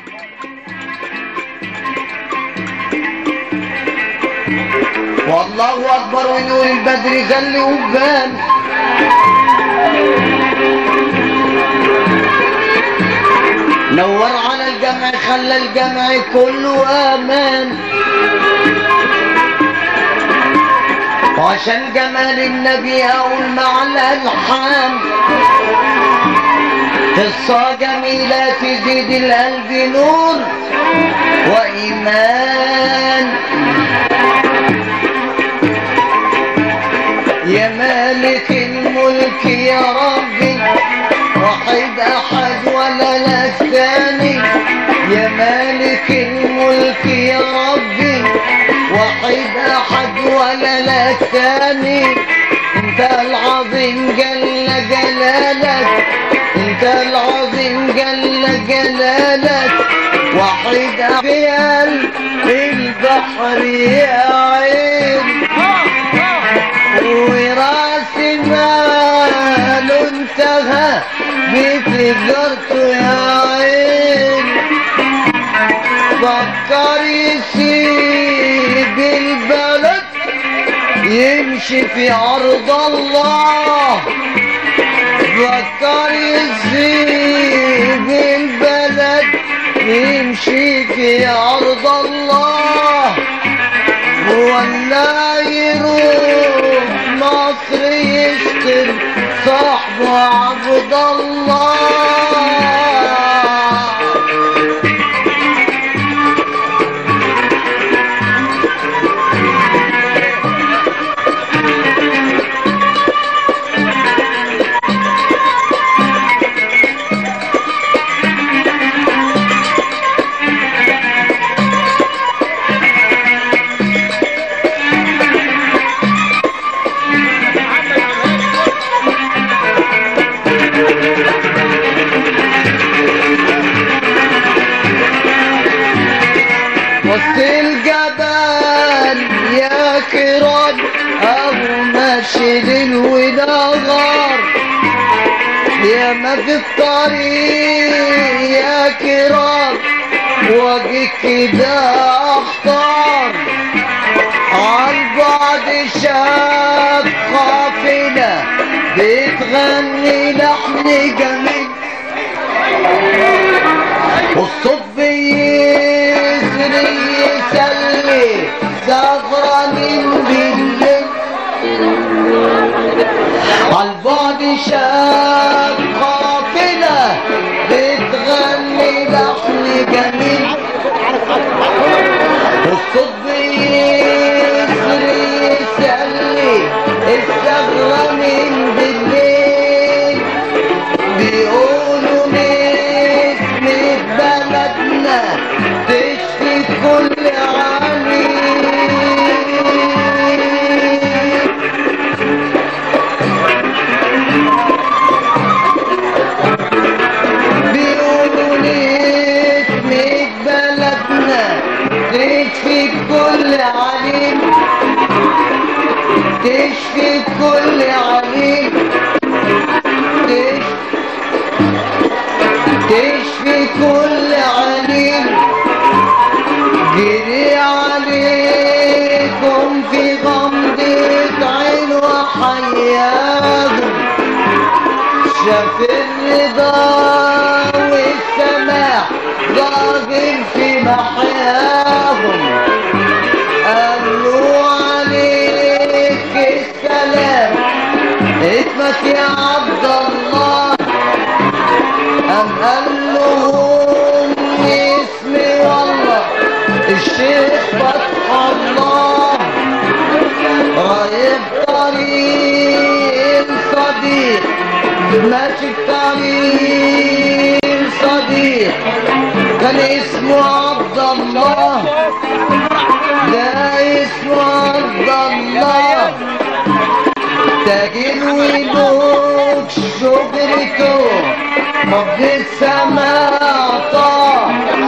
والله اكبر ونور البدر زل وبان نور على الجمع خلى الجمع كله امان وعشان جمال النبي اقول مع الالحان قصة جميلة تزيد القلب نور وإيمان يا مالك الملك يا ربي وحيد أحد ولا لك ثاني يا مالك الملك يا ربي وحيد أحد ولا لك ثاني انت العظيم جل جلالك انت العظيم جل جلالك وحيد في قلب البحر يا عين وراس ماله انتهى بتجارته يا عين فكر يسيب البلد يمشي في عرض الله فكر يسيب البلد يمشي في عرض الله ولا يروح مصر يشتم صاحبه عبد الله وسط الجبل يا كرام ابو ماشي ليل ونهار يا ما في الطريق يا كرام واجيك كده اختار عالبعد شاب قافلة بتغني لحن جميل والصب يسري يسلي سهرانين بالليل عالبعد شاب قافلة بتغني لحن جميل والصب يسري يسلي السهرانين بالليل بيقولوا نسمة بلدنا تشفي كل عليل بيقولوا نسمة بلدنا تشفي كل عليل تشفي كل عليل تشفي تشفي كل عليل جري عليكم في غمضة عين وحياهم شاف الرضا والسماح ضاغل في محياهم قالوا عليك السلام اسمك يا عبد الله أم قال لهم اسمي والله الشيخ فتح الله رايح طريق صديق ماشي في طريق صديق كان اسمه عبد الله لا اسمه عبد الله تاجر ويبوك شجرته مجد السماء طار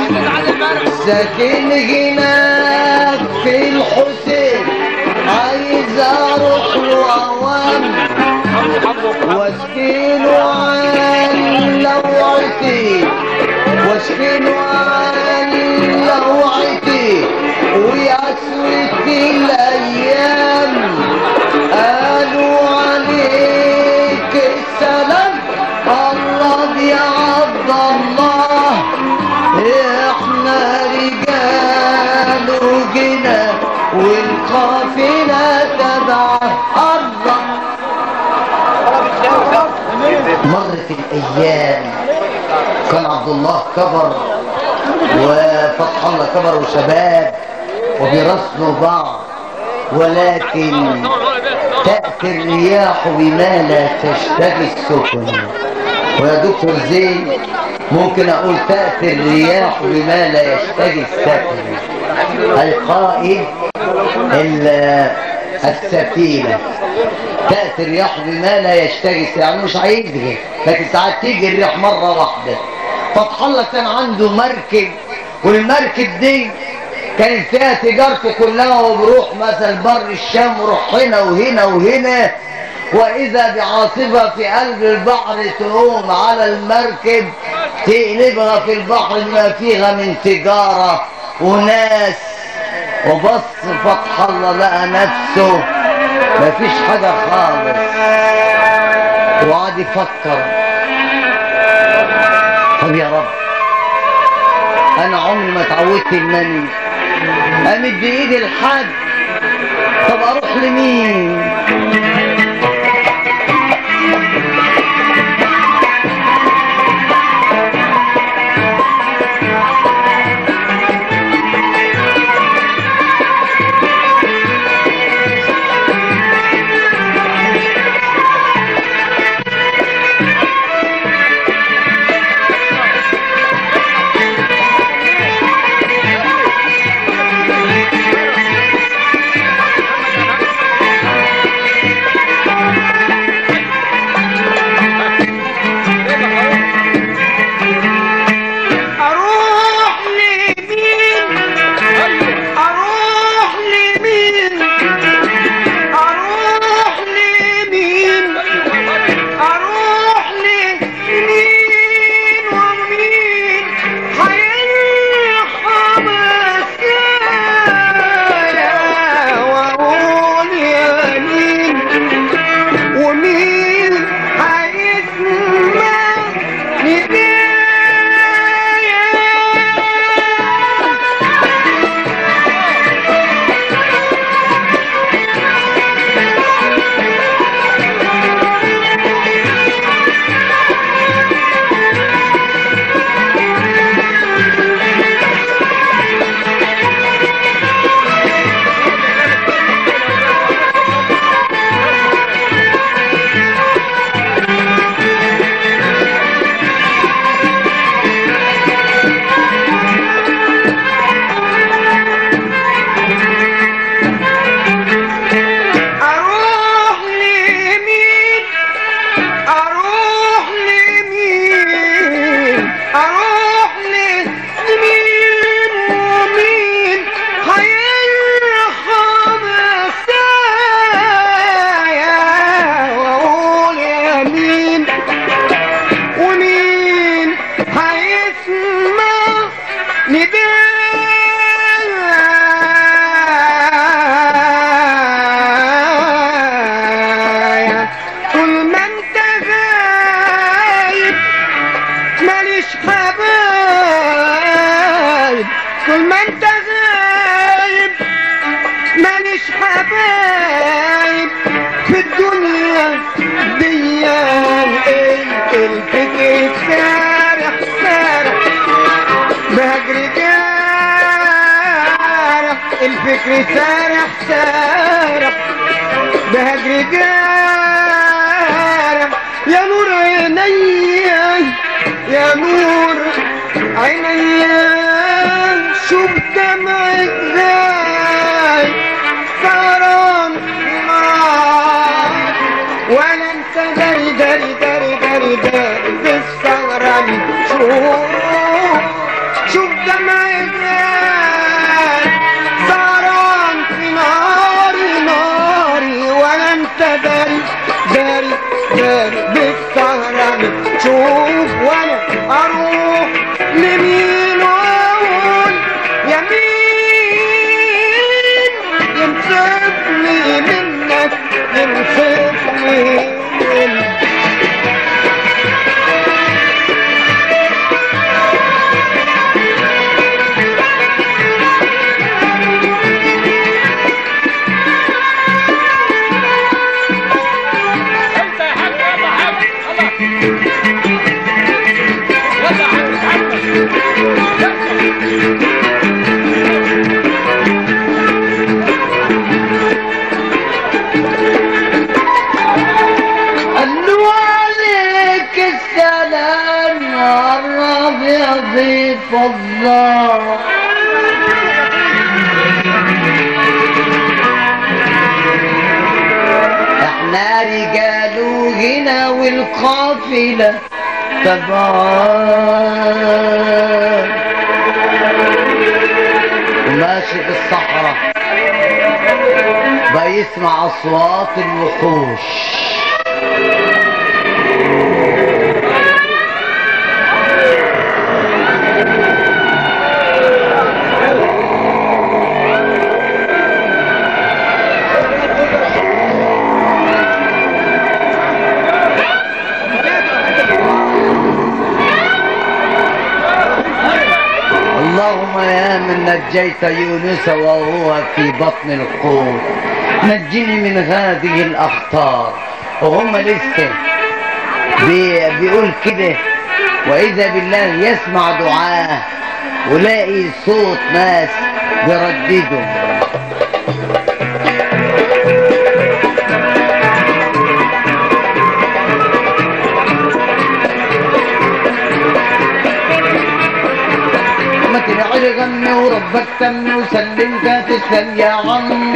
ساكن هناك في الحسين عايز اروح له اوام واسكيله عن لوعتي مسكين وعلى لوعتي ويسوة الأيام قالوا عليك السلام الله يا عبد الله احنا رجال وجنا والقافلة تبع الله مرت الأيام كان عبد الله كبر وفتح الله كبر وشباب وبيرسلوا بعض ولكن تأتي الرياح بما لا تشتهي السفن ويا دكتور زين ممكن أقول تأتي الرياح بما لا يشتهي السفن القائد ال- السفينة تأتي الرياح بما لا يشتهي يعني مش هيجري لكن ساعات تيجي الرياح مرة واحدة فتح الله كان عنده مركب والمركب دي كانت فيها تجارته كلها وبروح مثلا بر الشام وروح هنا وهنا وهنا وإذا بعاصفة في قلب البحر تقوم على المركب تقلبها في البحر ما فيها من تجارة وناس وبص فتح الله لقى نفسه مفيش حاجة خالص وقعد يفكر طب يا رب انا عمري ما اتعودت انني امد بايدي لحد طب اروح لمين اروح لمين اروح لمين اروح لمين اروح لمين ومين هيرحم السايا واقول يا مين ومين هيسمع ندايا اروح لمين اروح لمين اروح لمين ومين هيرحم السايا واقول يا مين ومين هيسمع ندايا طول ما انت غايب ماليش حبايب طول ما انت غايب ماليش حبايب في الدنيا دي انت الفكر سارح سارح بهجر جارح الفكر سارح سارح بهجر جارح يا نور عينيا يا نور عينيا شوف دمعك ازاي سهران نار ولا انت داري داري داري داري داري بالسهران شوف شوف دمعك ازاي سهران في ناري ناري ولا انت داري داري داري بالسهران شوف وانا اروح لمين واقول يمين ينصفني منك ينصفني منك انت يا حاج يلا يا حاج يلا يلا يا حاج محمد قالوا عليك السلام قرب يا ضيف الله احنا رجال هنا والقافلة تبعان وماشي في الصحراء بيسمع اصوات الوحوش اللهم يا من نجيت يونس وهو في بطن الحوت نجني من هذه الاخطار وهم لسه بي بيقول كده واذا بالله يسمع دعاه ولاقي صوت ناس بيرددوا ما تنعل غني وربك سمي وسلمك تسلم يا عم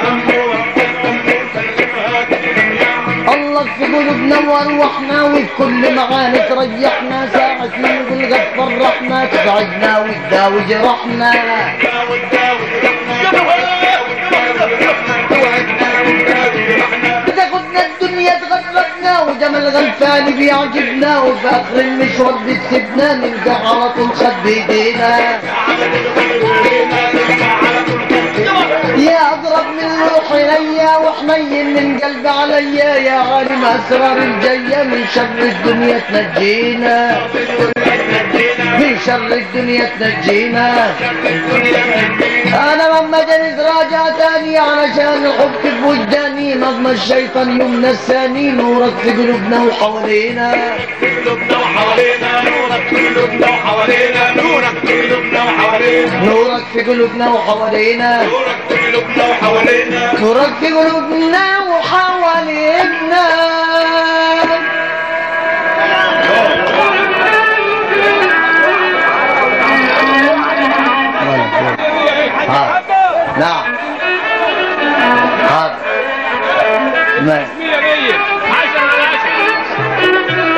الله في قلوبنا وارواحنا وفي كل معاني تريحنا ساعة نقول قد فرحنا تسعدنا وتداوي جرحنا بتاخدنا الدنيا تغربنا وجمال غلفان بيعجبنا وفي اخر المشوار بتسيبنا نلقى على طول خد بايدينا يا اضرب من روحي ليا وحنين من قلبي عليا يا عالم اسرار الجايه من شر الدنيا تنجينا من شر الدنيا تنجينا انا لما جنت راجع تاني علشان الحب في وجداني نظم الشيطان يمنى الثاني نورك في قلوبنا وحوالينا قلوبنا وحوالينا نورك قلوبنا وحوالينا نورك قلوبنا وحوالينا نورك في قلوبنا وحوالينا نورك قلوبنا وحوالينا نورك في قلوبنا وحوالينا ها نعم ها ما مية مية عشرة على عشرة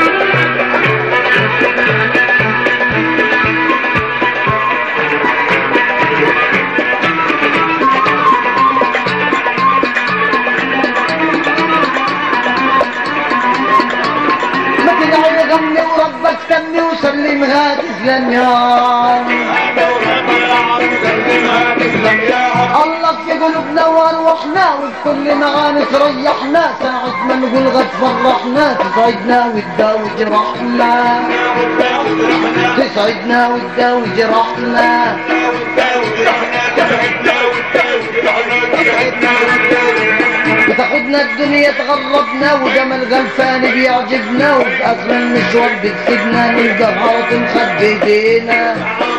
ما تدعي غني وربك سمي وسلم هات اسلم يا عم الله في قلوبنا وارواحنا وفي كل معاني تريحنا ساعة ما نقول غد فرحنا تسعدنا وتداوي جرحنا تسعدنا وتداوي جرحنا بتاخدنا الدنيا تغربنا وجمال غلفان بيعجبنا وفي اخر المشوار بتسيبنا نلقى غلط نخبي ايدينا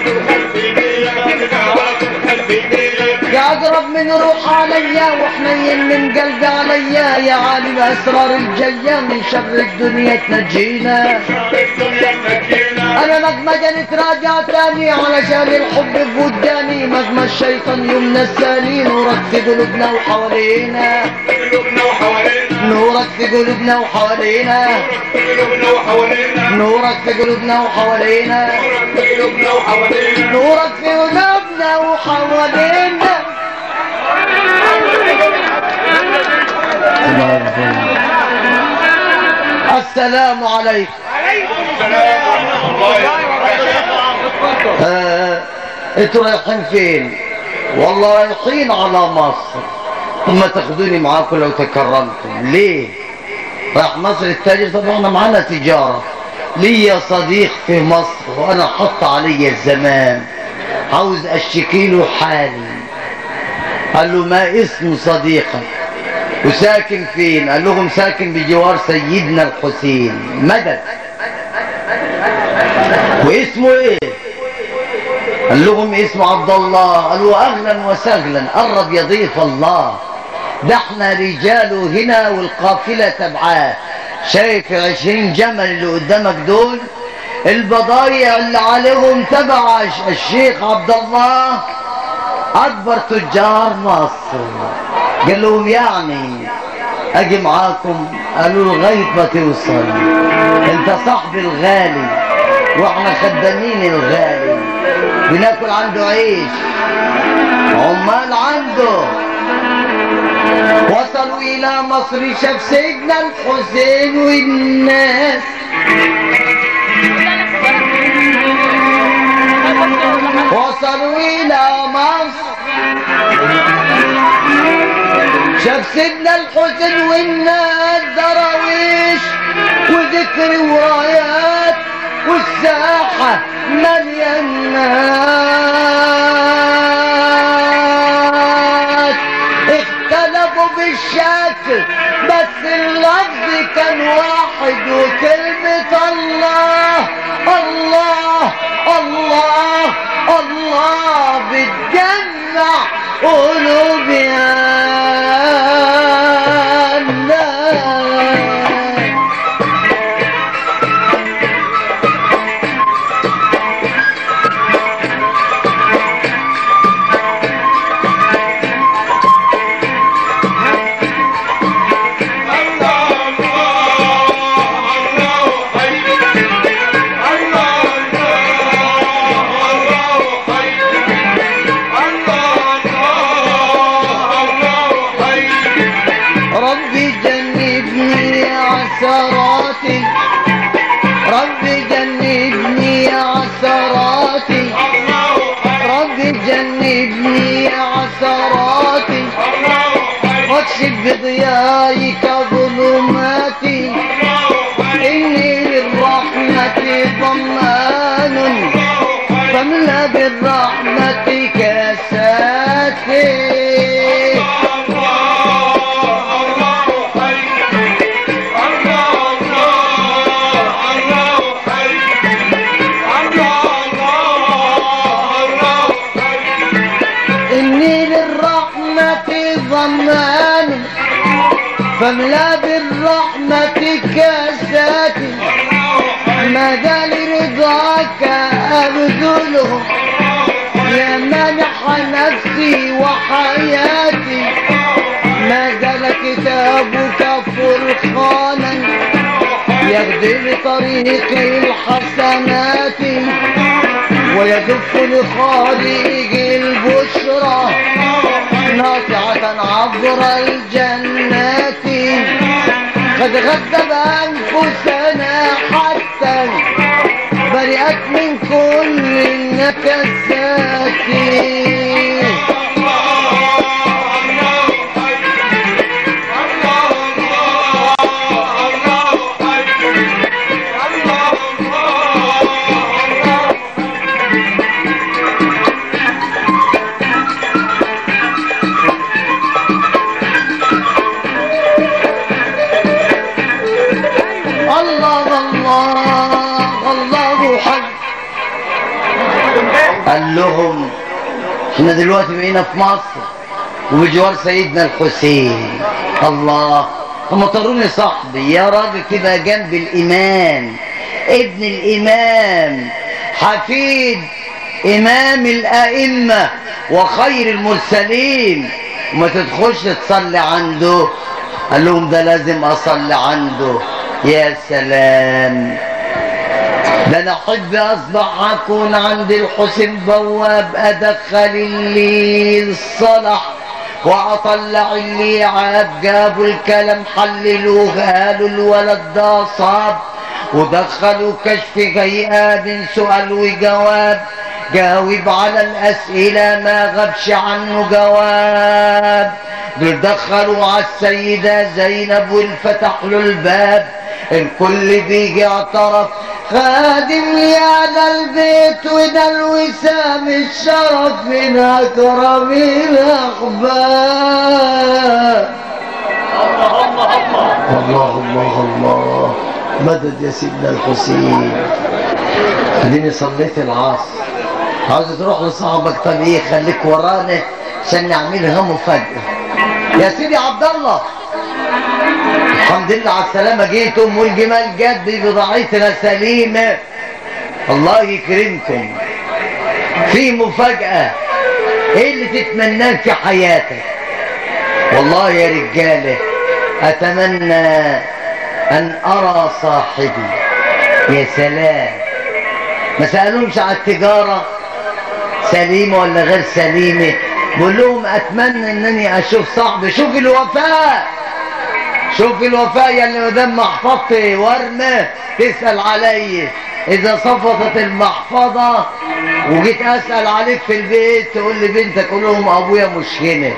يا اقرب من روح عليا وحنين من قلبي عليا يا عالم اسرار الجايه من شر الدنيا تنجينا انا مهما جنت راجع تاني علشان الحب في وداني مهما الشيطان يمنى الثاني نورك في قلوبنا وحوالينا قلوبنا وحوالينا نورك في قلوبنا وحوالينا قلوبنا وحوالينا نورك في قلوبنا وحوالينا قلوبنا وحوالينا نورك في قلوبنا وحوالينا السلام عليكم عليكم السلام ورحمة الله وبركاته انتوا رايحين فين والله رايحين على مصر ثم تاخدوني معاكم لو تكرمتم ليه راح مصر التاجر طب احنا معانا تجارة ليا صديق في مصر وانا حط علي الزمان عاوز اشتكي له حالي قال له ما اسم صديقك وساكن فين قال لهم ساكن بجوار سيدنا الحسين مدد واسمه ايه قال لهم اسمه عبد الله قالوا اهلا وسهلا قرب يا ضيف الله ده احنا رجاله هنا والقافله تبعاه شايف العشرين جمل اللي قدامك دول البضايع اللي عليهم تبع الشيخ عبد الله اكبر تجار مصر قال لهم يعني اجي معاكم قالوا له لغايه ما توصل انت صاحبي الغالي واحنا خدامين الغالي بناكل عنده عيش عمال عنده وصلوا الى مصر شاف سيدنا الحسين والناس وصلوا الى مصر شاف سيدنا الحسين والناس دراويش وذكر ورايات والساحة مليانات اختلفوا بالشكل بس اللفظ كان واحد وكلمة الله الله الله الله بتجمع قلوب يا الناس ربي جنبني عثراتي ربي جنبني عثراتي ربي جنبني عثراتي واكشف بضيائك ظلماتي إني للرحمة ضمان فاملأ بالرحمة كاساتي إني للرحمة ضمان فاملا بالرحمة كاساتي ماذا لرضاك أبذله يا مانح نفسي وحياتي ما زال كتابك فرقانا يهدي لطريق الحسنات ويدف لخالق البشرى ناطعة عبر الجنات قد غذب أنفسنا حتى برئت من كل النكسات الله الله الله حق قال لهم احنا دلوقتي بقينا في مصر وبجوار سيدنا الحسين الله هم طروني صاحبي يا راجل كده جنب الامام ابن الامام حفيد امام الائمه وخير المرسلين وما تدخلش تصلي عنده قال لهم ده لازم اصلي عنده يا سلام ده انا احب اصبح اكون عند الحسين بواب ادخل اللي الصلح واطلع اللي عاب جابوا الكلام حللوه قالوا الولد ده صاب ودخلوا كشف غياب سؤال وجواب جاوب على الأسئلة ما غابش عنه جواب دول دخلوا على السيدة زينب والفتح له الباب الكل بيجي اعترف خادم يا ده البيت وده الوسام الشرف من أكرم الأخبار الله الله الله مدد يا سيدنا الحسين اديني صليت العصر عاوز تروح لصاحبك طب ايه خليك ورانا عشان نعملها مفاجأة يا سيدي عبد الله الحمد لله على السلامة جيتم والجمال جد بضاعتنا سليمة الله يكرمكم في مفاجأة ايه اللي تتمناه في حياتك والله يا رجالة اتمنى ان ارى صاحبي يا سلام ما سألهمش على التجارة سليمة ولا غير سليمة بقول لهم اتمنى انني اشوف صاحبي شوف الوفاء شوف الوفاء يا اللي مدام محفظتي ورمة تسأل علي إذا صفطت المحفظة وجيت أسأل عليك في البيت تقول لي بنتك أقول لهم أبويا مش هنا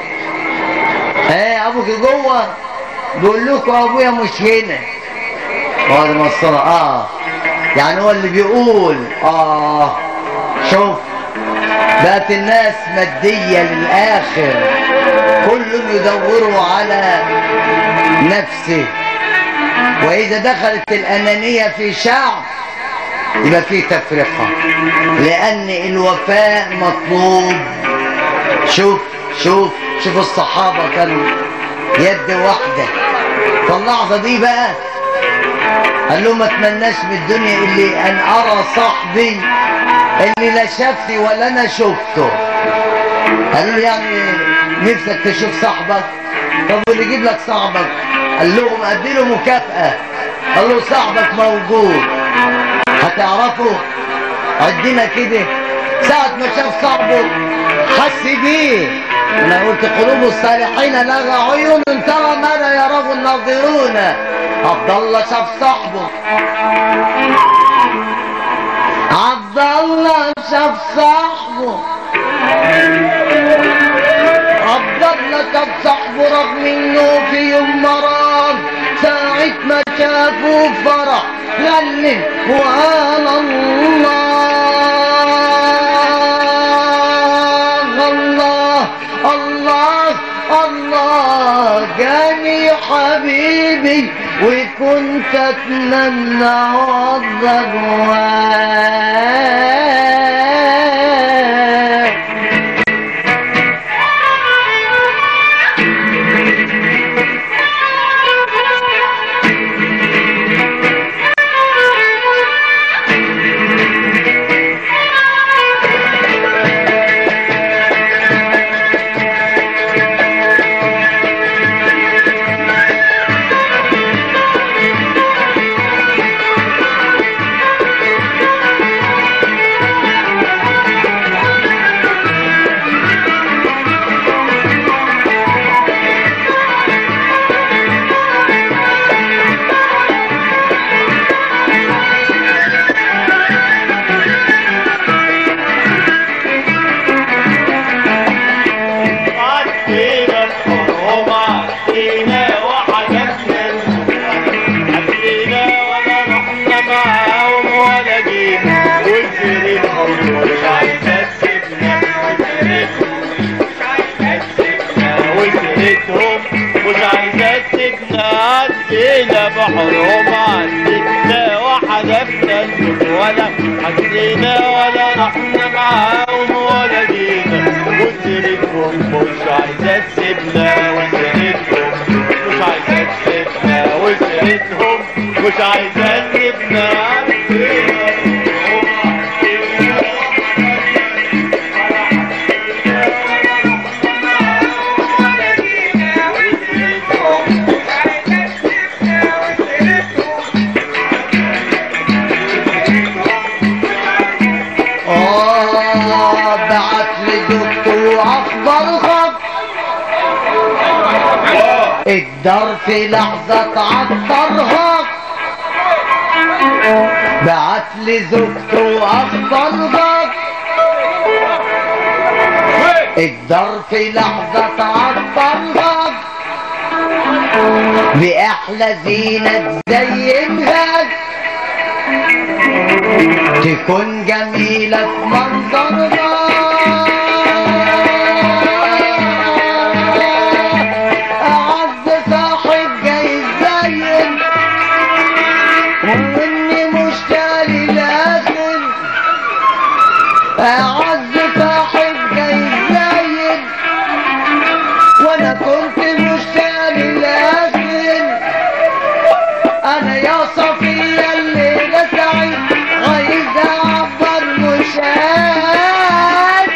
ها أبوك جوه بقول لكم أبويا مش هنا بعد ما الصلاة آه يعني هو اللي بيقول آه شوف بقت الناس مادية للآخر كل يدور على نفسه وإذا دخلت الأنانية في شعب يبقى في تفرقة لأن الوفاء مطلوب شوف شوف شوف الصحابة كانوا يد واحدة فاللحظة دي بقى قال له ما اتمناش من الدنيا اللي أن أرى صاحبي اللي لا شافني ولا أنا شفته قالوا له يعني نفسك تشوف صاحبك طب واللي يجيب لك صاحبك قال لهم ادي له مكافأة قال له صاحبك موجود هتعرفه عدنا كده ساعة ما شاف صاحبه حس بيه انا قلت قلوب الصالحين لها عيون ترى ماذا يراه الناظرون عبد الله شاف صاحبه عبد الله شاف صاحبه عبد الله شاف صاحبه رغم انه في يوم مرض ساعة ما شافوا فرح غني وقال الله الله الله الله جاني حبيبي وكنت اتمنى والله عدينا الحروب عدينا وحجبنا عدينا ولا رحنا معاهم ولا جينا وسيرتهم مش عايزة تسيبنا وسيرتهم مش عايزة تسيبنا عدينا بحروب عدينا وحذفنا النور ولا عدينا ولا رحنا معاهم ولا جينا وسيرتهم مش عايزة تسيبنا وسيرتهم مش عايزة تسيبنا وسيرتهم مش عايزة تسيبنا عدينا آه بعت لي دكتور أخضر خط الدار في لحظة تعطرها بعت لي زوجته أخضر خط الدار في لحظة تعطلها بأحلى زينة تزينها تكون جميلة في منظرها أعز صاحب جاي يزين وإني مشتاق للآخر أعز صاحب جاي يزين وأنا كنت مشتاق للآخر أنا يا صفية الليلة سعيد عايز أعبر مش قادر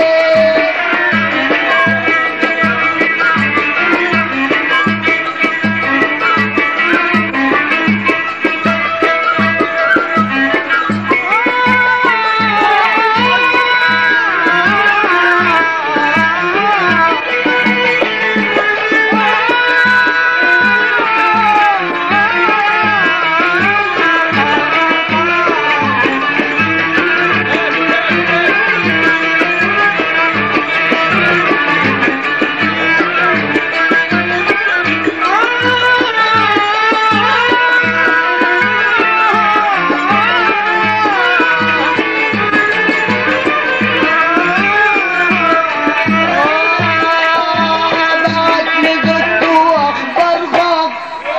بعت لي جبت واخبرها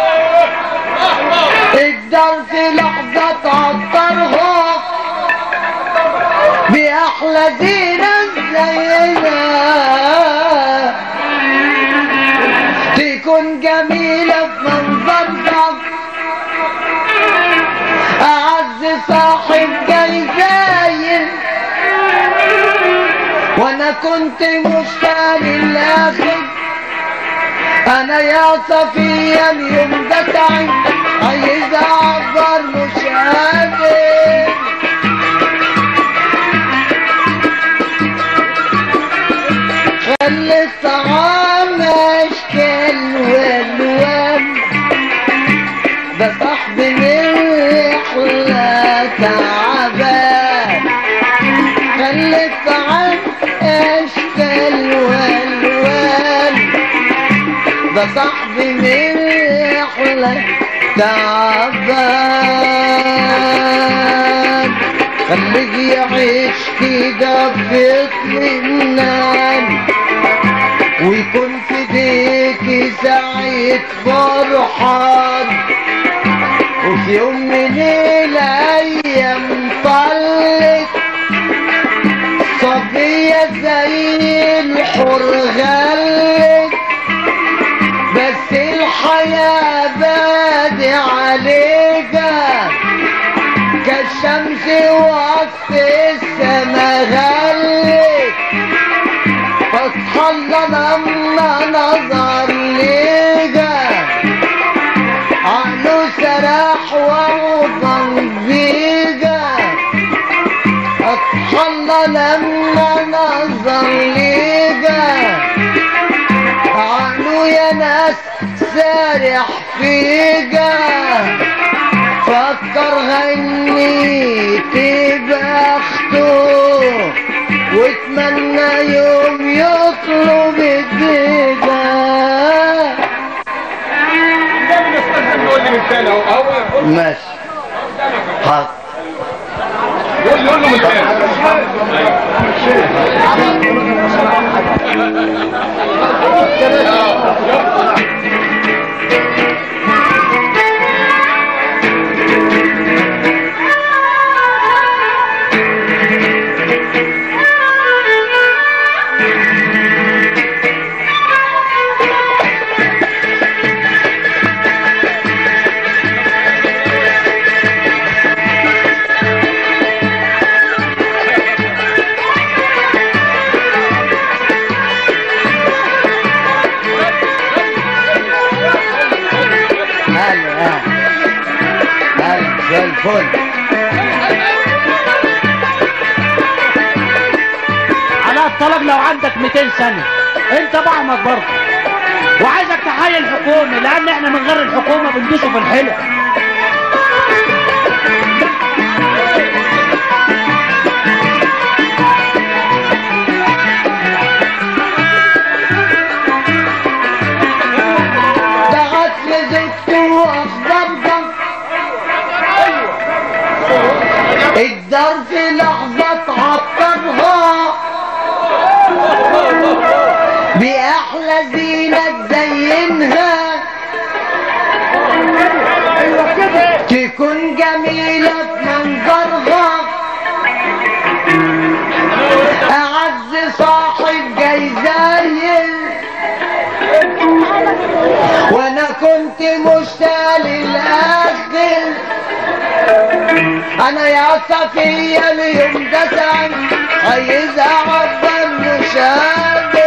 الدار في لحظة تعطرها بأحلى زينة زينا تكون جميلة في منظرها أعز صاحب جاي زاين وانا كنت مشتاق للاخر انا يا صفية اليوم ده تعب عايز اعبر مش قادر خلي الطعام اشكال والوان ده صاحبي من رحلة تعبان خلت عن اشكال والوان ده صاحبي من رحلة تعبان خليك يعيش كده في اطمئنان ويكون في ايديك سعيد فرحان وفي يوم من الايام طلت صبية زي الحر غلت بس الحياة بادي عليها كالشمس وقت السما غلت فتح الله لما نظر ليها عقله سرح ووضن بيها فتح الله لما نظر ليها عقله يا ناس سارح فيها فكر غني بخته واتمنى يوم يطلب الدجا نقول لي من تاني اهو اهو قول ماشي حاضر قول له من تاني هلا هلا هلا زي الفل على الطلب لو عندك 200 سنة انت بعمك برضه وعايزك تحيي الحكومة لان احنا من غير الحكومة بندوسوا في الحلق جميلة في منظرها أعز صاحب جاي زايل وانا كنت مشتاق للاخر انا يا صفية اليوم ده سعد عايز اعبر مشاهد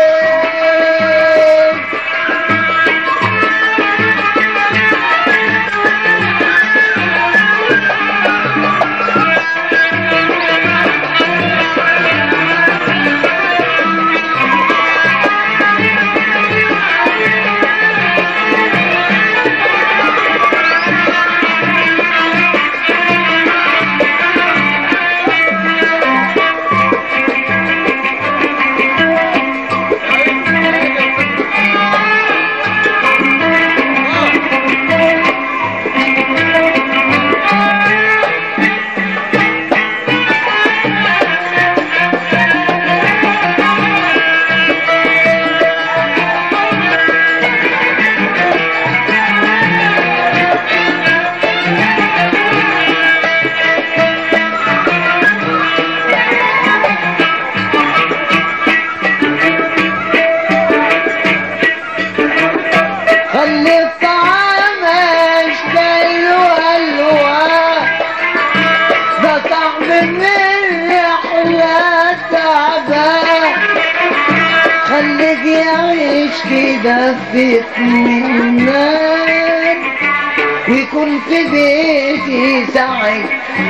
خلي الطعام اشكال والوان ده طعم من احلى تعبان خليك يعيش كده في اطمئنان ويكون في بيتي سعيد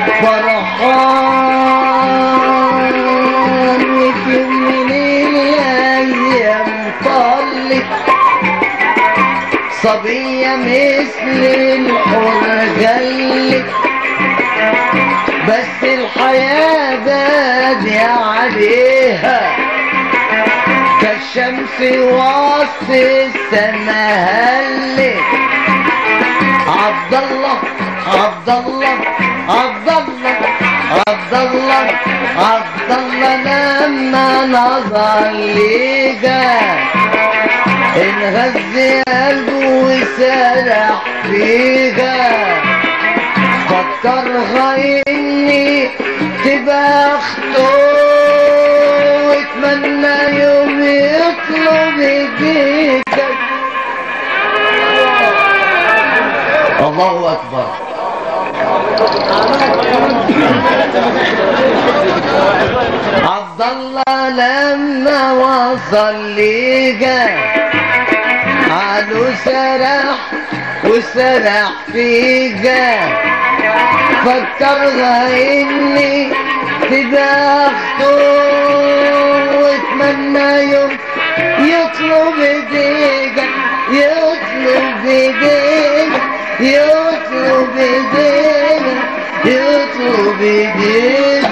فرحان وفي من الايام طلت صبية مثل الحر جلت بس الحياة بادي عليها كالشمس وسط السما هلت عبد الله عبد الله عبد الله عبد الله عبد الله لما نظر ليجا انغز قلبه وسرح فيها فكرها اني تبقى اخته واتمنى يوم يطلب ايديك الله اكبر عبد الله لما وصل ليجا قالوا سرح وسرح فيجا فكرها اني تبقى اخته واتمنى يوم يطلب ايديك يطلب ايديك يطلب ايديك يطلب ايديك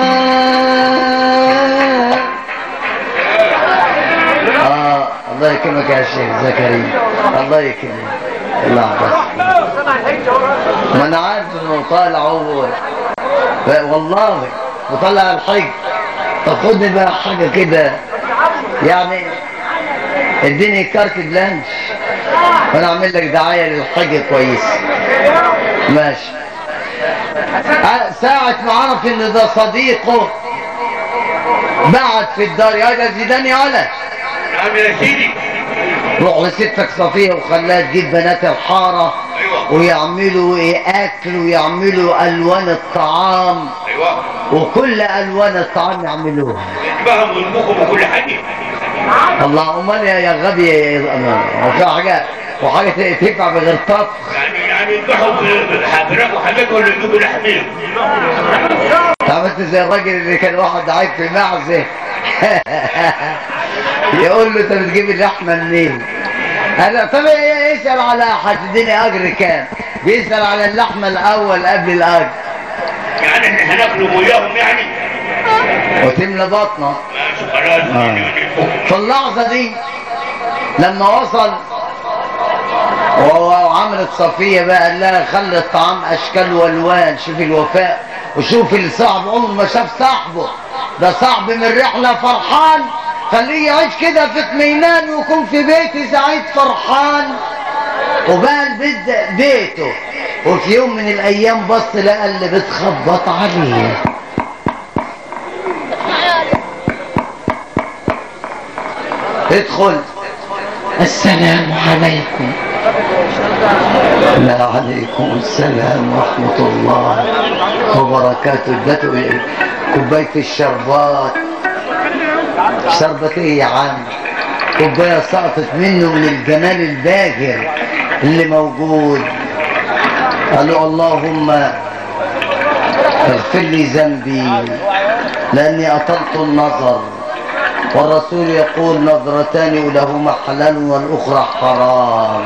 اه الله يكرمك يا شيخ زكريا الله يكرمك الله يحفظك ما انا عارف انه طالع هو والله وطلع الحج طب خدني بقى حاجه كده يعني اديني كارت بلانش وانا اعمل لك دعايه للحج كويس ماشي ع- ساعة ما عرف ان ده صديقه بعت في الدار يا ده زيدان يا ولد نعم يا سيدي روح لستك صفية وخلاها تجيب بنات الحارة ايوه ويعملوا ايه اكل ويعملوا الوان الطعام ايوه وكل الوان الطعام يعملوها يتفهم ويلمكم وكل حاجه الله امال يا يا غبي يا أمان. وفي حاجة وحاجة تنفع بغير طبخ يعني يعني يذبحوا حاجرات وحاجات ولا يجيبوا لحمين عملت زي الراجل اللي كان واحد عايز في معزة يقول له انت بتجيب اللحمة منين؟ انا طب إيه- اسأل على هتديني اجر كام؟ بيسأل على اللحمة الاول قبل الاجر يعني احنا هناكلوا وياهم يعني وتملى بطنه ماشي خلاص في اللحظة دي لما وصل وهو عملت صفية بقى قال لها خلي الطعام أشكال والوان شوف الوفاء وشوف الصاحب عمره ما شاف صاحبه ده صاحب من رحلة فرحان خليه يعيش كده في اطمئنان ويكون في بيتي سعيد فرحان وبقى البيت ده بيته وفي يوم من الايام بص لقى اللي بتخبط عليه ادخل السلام عليكم لا عليكم السلام ورحمة الله وبركاته ادته كوباية الشربات شربت ايه يا عم كوباية سقطت منه من الجمال الباهر اللي موجود قالوا اللهم اغفر لي ذنبي لاني اطلت النظر والرسول يقول نظرتان لهما حلال والاخرى حرام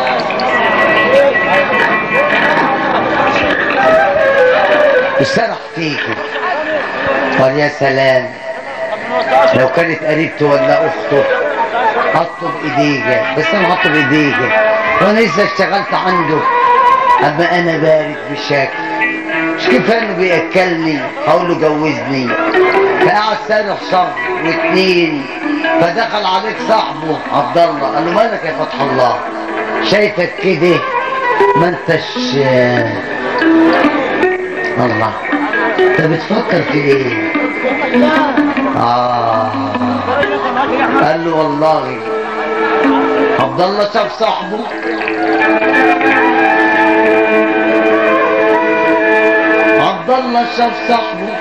وسرح فيكم قال يا سلام لو كانت قريبته ولا اخته حطه بايديك بس انا حطه بايديك وانا لسه اشتغلت عنده اما انا بارد بشكل مش كفايه انه بياكلني اقول له جوزني فقعد سارح شهر واثنين فدخل عليك صاحبه عبد الله قال له مالك يا فتح الله شايفك كده ما انتش الله انت بتفكر في ايه اه قال له والله عبد الله شاف صاحبه عبد الله شاف صاحبه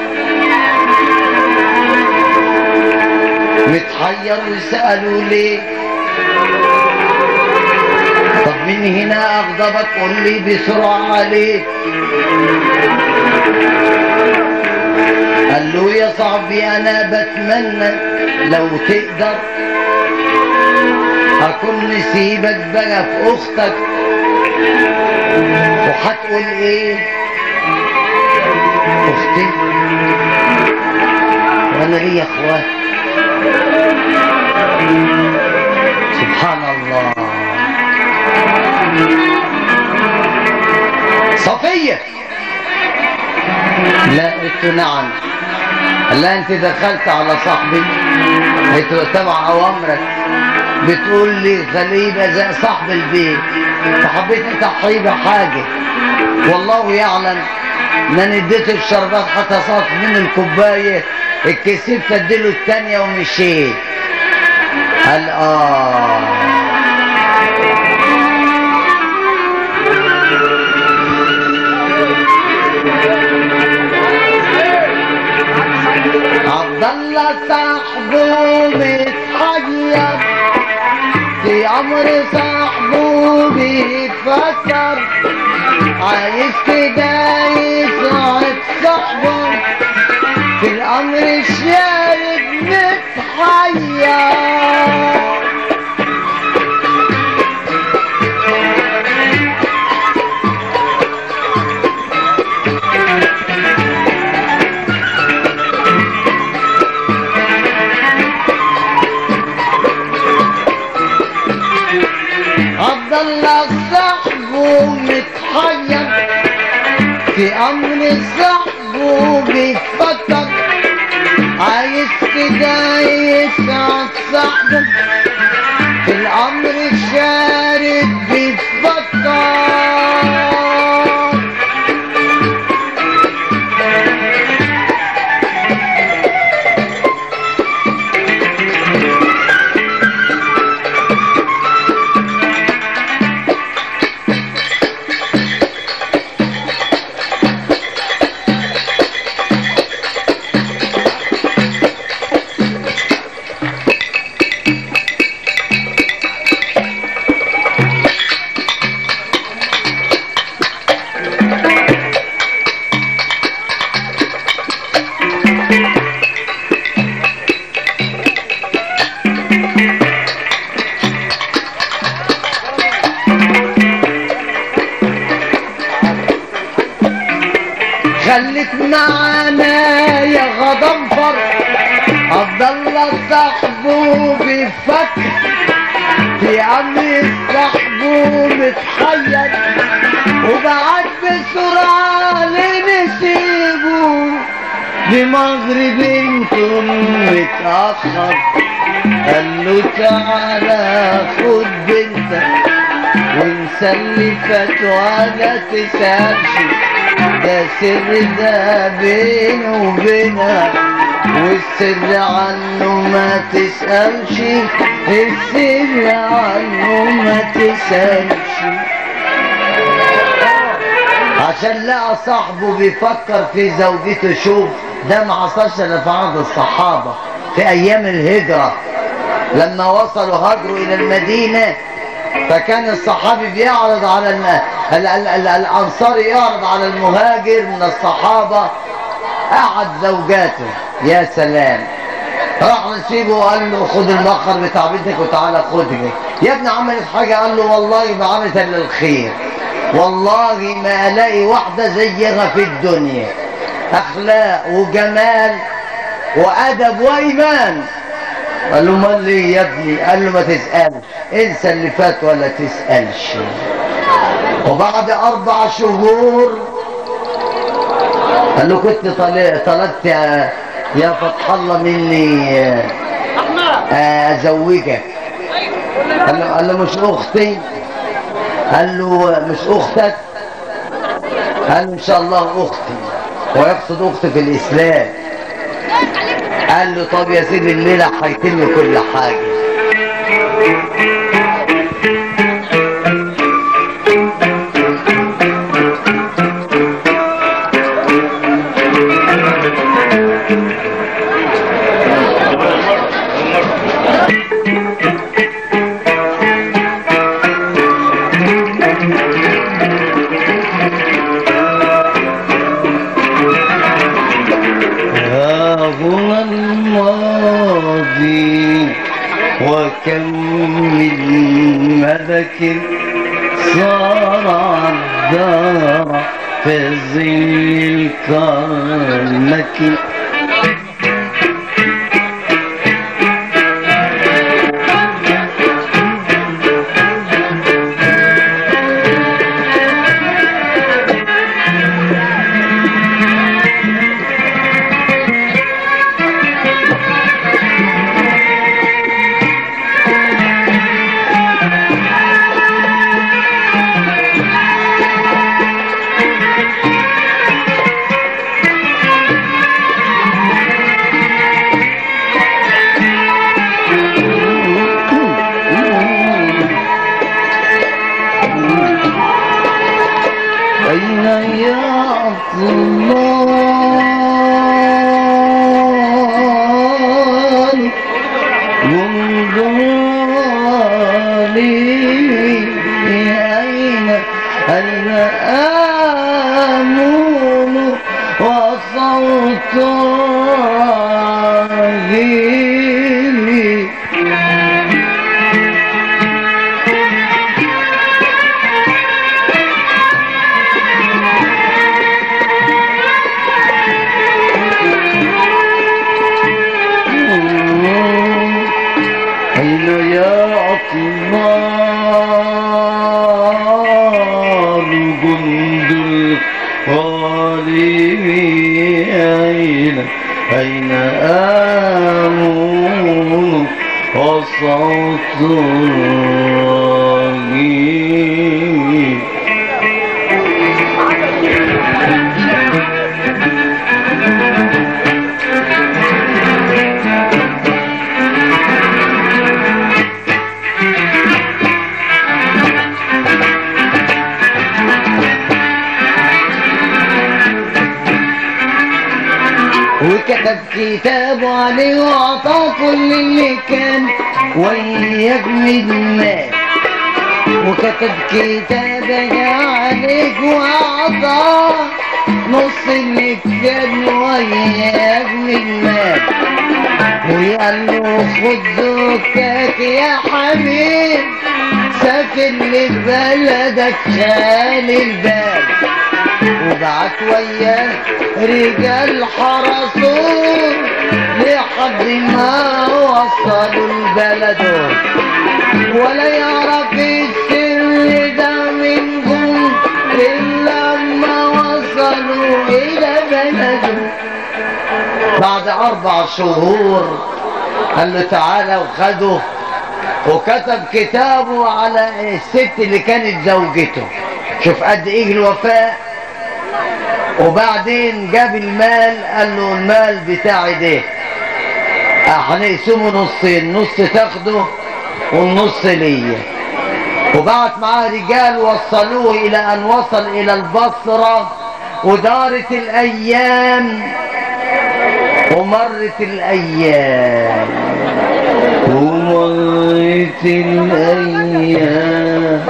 متحير وسألوا ليه طب من هنا أغضبك قول لي بسرعة عليك قال له يا صاحبي أنا بتمنى لو تقدر أكون نسيبك بقى في أختك وهتقول إيه أختي وأنا ليا إخوات سبحان الله صفية لا قلت له نعم لا انت دخلت على صاحبي قلت له تبع اوامرك بتقول لي خليه يبقى زي صاحب البيت فحبيت اضحي بحاجه والله يعلم ان انا اديته الشربات حتى صارت من الكوبايه الكسبت اديله الثانيه ومشيت قال اه عبد الله صاحبه متحير في امر صاحبه بيتفكر عايز كده يسعد صاحبه في الامر الشارد متحير عبد الله صاحبه متحير في امر صاحبه بيفكر عايز كده يسعد صاحبه في الامر الشارد بيفكر خليك معانا يا غضنفر عبد الله صاحبه بيفكر في امر صاحبه متحير وبعد بسرعة لنسيبه بمغرب انتم متأخر قال له تعالى خد بنتك وانسى انسى اللي فات ولا تسألش ده سر ده بيني وبينها والسر عنه ما تسألش السر عنه ما تسألش عشان لقى صاحبه بيفكر في زوجته شوف ده ما حصلش الا في عهد الصحابه في ايام الهجره لما وصلوا هاجروا الى المدينه فكان الصحابي بيعرض على الم... ال... ال... ال... الانصاري يعرض على المهاجر من الصحابه قعد زوجاته يا سلام راح نسيبه وقال له خد المخر بتاع بنتك وتعالى خدني يا ابني عملت حاجه قال له والله ما عملت الا الخير والله ما الاقي واحده زيها في الدنيا اخلاق وجمال وادب وايمان قال له امال ليه يا ابني قال له ما تسالش انسى اللي فات ولا تسالش وبعد اربع شهور قال له كنت طل- طلبت يا- يا فتح الله مني آه، ازوجك قال له قال له مش اختي قال له مش اختك قال له ان شاء الله اختي ويقصد اختي في الاسلام قال له طب يا سيدي الليله هيتم كل حاجه ها هنا الماضي وكم من ملك صار الدار في ظل الكرمة أين يا الله انظر لي أين أين آمون وصوت راجلي أين يا عطمان جند الغالب أين أين آمون وصوت الراجل وكتب كتاب عليه وعطاه كل اللي كان وياك من مال وكتب كتاب عليك وعطاه نص اللي كان وياك من مال وقال له خد زوجتك يا حبيب سافر لبلدك خالي البال وبعت وياه رجال حرسوه لحد ما وصلوا البلد ولا يعرف السر ده منهم إلا لما وصلوا إلى بلده بعد أربع شهور قال له تعالى وخده وكتب كتابه على الست اللي كانت زوجته شوف قد ايه الوفاء وبعدين جاب المال قال له المال بتاعي ده هنقسمه نصين نص تاخده والنص ليا وبعت معاه رجال وصلوه الى ان وصل الى البصرة ودارت الايام ومرت الايام ومرت الايام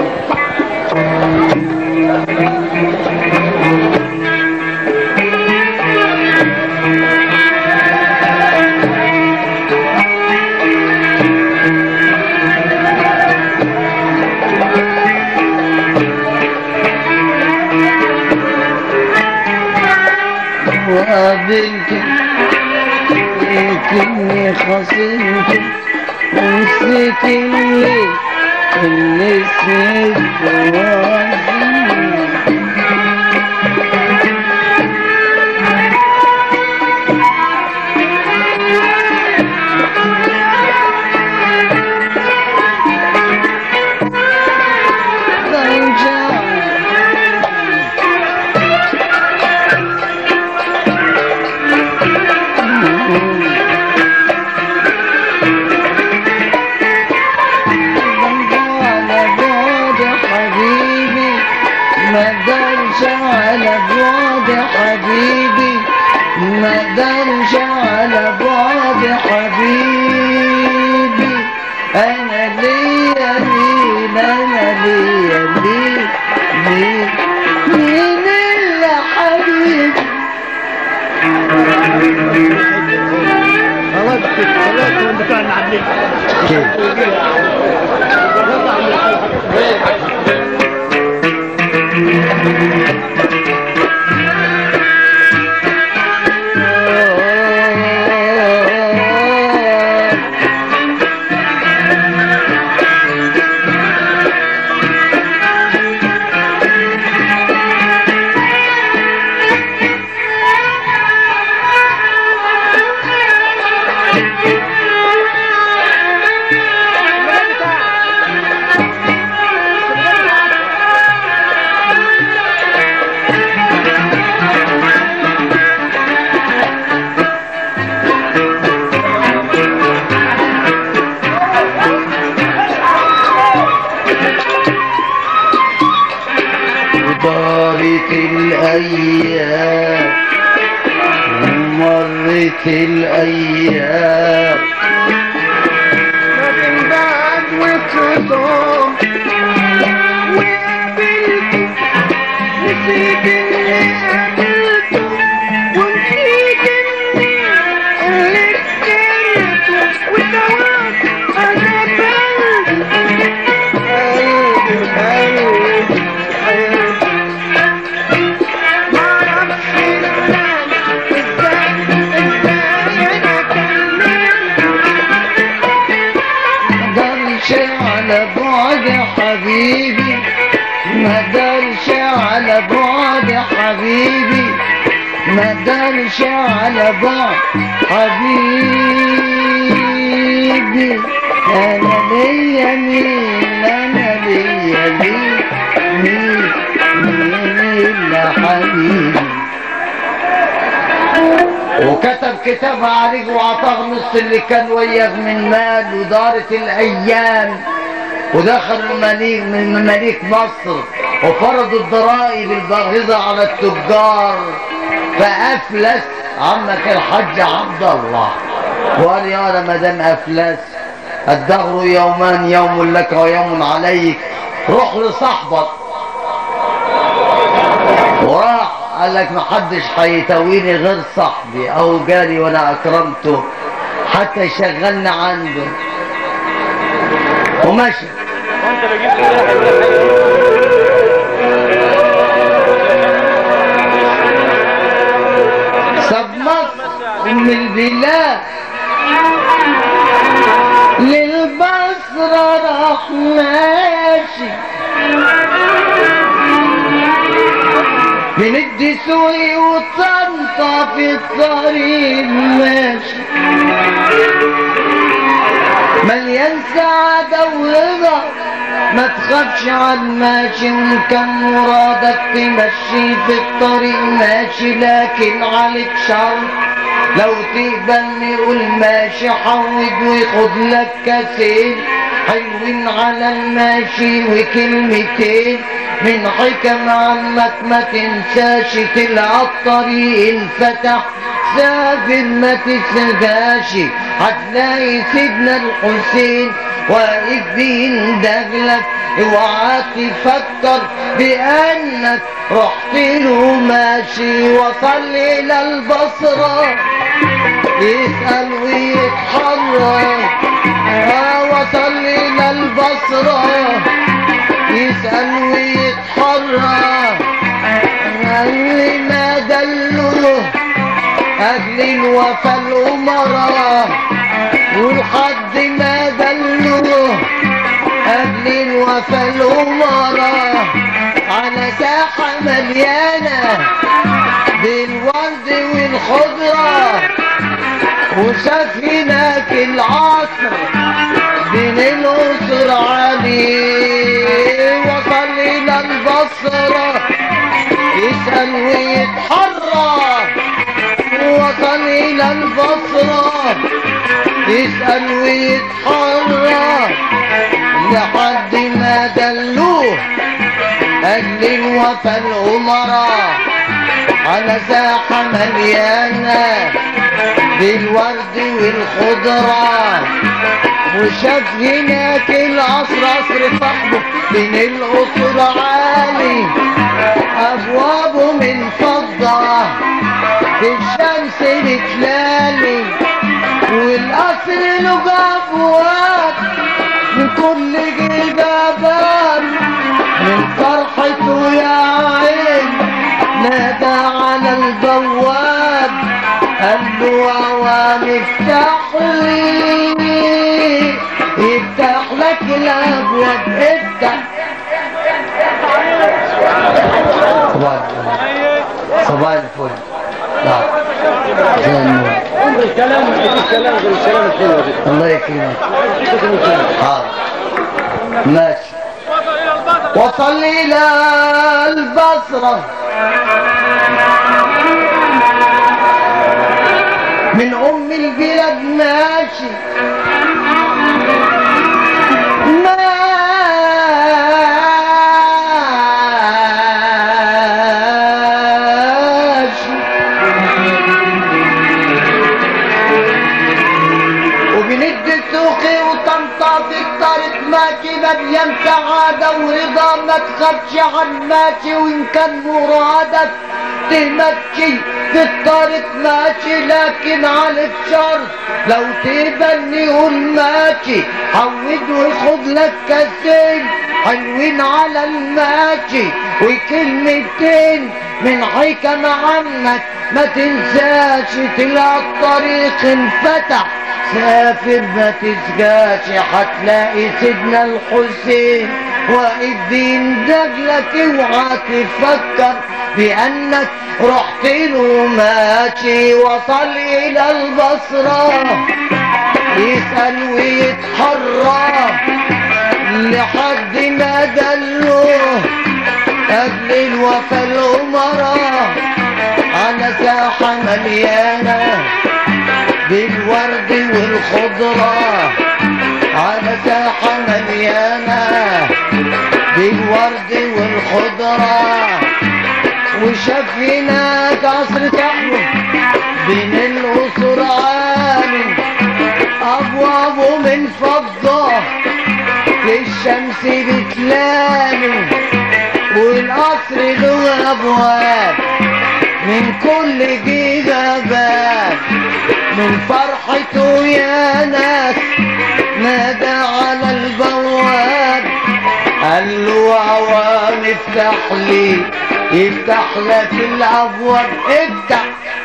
وقابلت لكني خصمت ونسيت اللي اللي سبت وعزمت على بعد حبيبي ما درش على بعد حبيبي ما درش على بعد حبيبي انا ليا مين انا ليا مين مين مين الا حبيبي خلاص خلاص هو بتوع المعلم ودارت الأيام ومرت الأيام من بعد وصدام وقابلته نسيت اني قابلته ونسيت اني اللي كرهته ودوام انا قلبي قلبي قلبي قلبي معرفش ازاي ازاي ازاي انا كملت مقدرش على بعد حبيبي مقدرش على بعد حبيبي مقدرش على بعد حبيبي انا ليا مين انا ليا مين مين مين الا حبيبي وكتب كتاب عليك وعطاه نص اللي كان وياه من مال ودارت الايام ودخل مماليك من مماليك مصر وفرضوا الضرائب الباهظه على التجار فافلس عمك الحج عبد الله وقال يا انا ما دام افلس الدهر يومان يوم لك ويوم عليك روح لصاحبك وراح قال لك محدش هيتويني غير صاحبي او جاري وانا اكرمته حتى يشغلني عنده ومشي وانت بجيب ساب مصر ام البلاد للبصرة راح ماشي من الدسوقي وطنطا في الطريق ماشي مليان سعادة ورضا ما تخافش عن ماشي وان كان مرادك تمشي في الطريق ماشي لكن عليك شرط لو تقبل قول ماشي حود وخد لك كاسين حلوين على الماشي وكلمتين من حكم عنك ما تنساش تلقى الطريق انفتح سافر ما تسرقاش هتلاقي سيدنا الحسين واقف بيندهلك اوعى تفكر بانك رحت له ماشي وصل الى البصره يسأل ويتحرك آه وصل إلى البصرة يسأل ويتحرك قال لي ما دلله أجل الوفا الأمراء ولحد ما دلله أجل الوفا الأمراء على ساحة مليانة بالورد والخضرة وشاف هناك العصر بين الأسر عليه وصل إلى البصرة يسأل ويتحرك وصل إلى البصرة يسأل ويتحرك لحد ما دلوه أجل الوفا الأمراء على ساحة مليانة بالورد والخضرة وشاف هناك العصر عصر صاحبه بين القصر عالي أبوابه من فضة في الشمس بتلالي والقصر له أبواب من كل جبابات من فرحته يا عين نادى على البواب قال له عوام افتح لي يفتح لك الابواب افتح صباح الفل صباح الفل نعم زي النور الكلام الكلام غير الكلام الحلو ده الله يكرمك حاضر ماشي وصل إلى البصرة من أم البلاد ماشي ماشي وبند السوقي وطنطا في الطريق ماشي مليان سعادة ورضا ما تخافش عن ماشي وإن كان مرادك تمشي في الطريق ماشي لكن عليك شرط لو تبني قول ماشي حود وخد لك كاسين حلوين على الماشي وكلمتين من حكم عنك ما تنساش تلاقي الطريق انفتح سافر ما تسقاش هتلاقي سيدنا الحسين واقف بين دجلك اوعى تفكر بانك رحت له ماشي وصل الى البصره يسأل ويتحرك لحد ما دلوه قبل الوفا الأمراء على ساحة مليانة بالورد والخضرة على ساحة مليانة بالورد والخضرة وشاف هناك عصر صاحبه بين الأسر عالي أبوابه من فضة في الشمس بتلامي والقصر له أبواب من كل جيجا باب من فرحته يا ناس نادى على البواب قال له عوام افتح لي يفتح لك الابواب افتح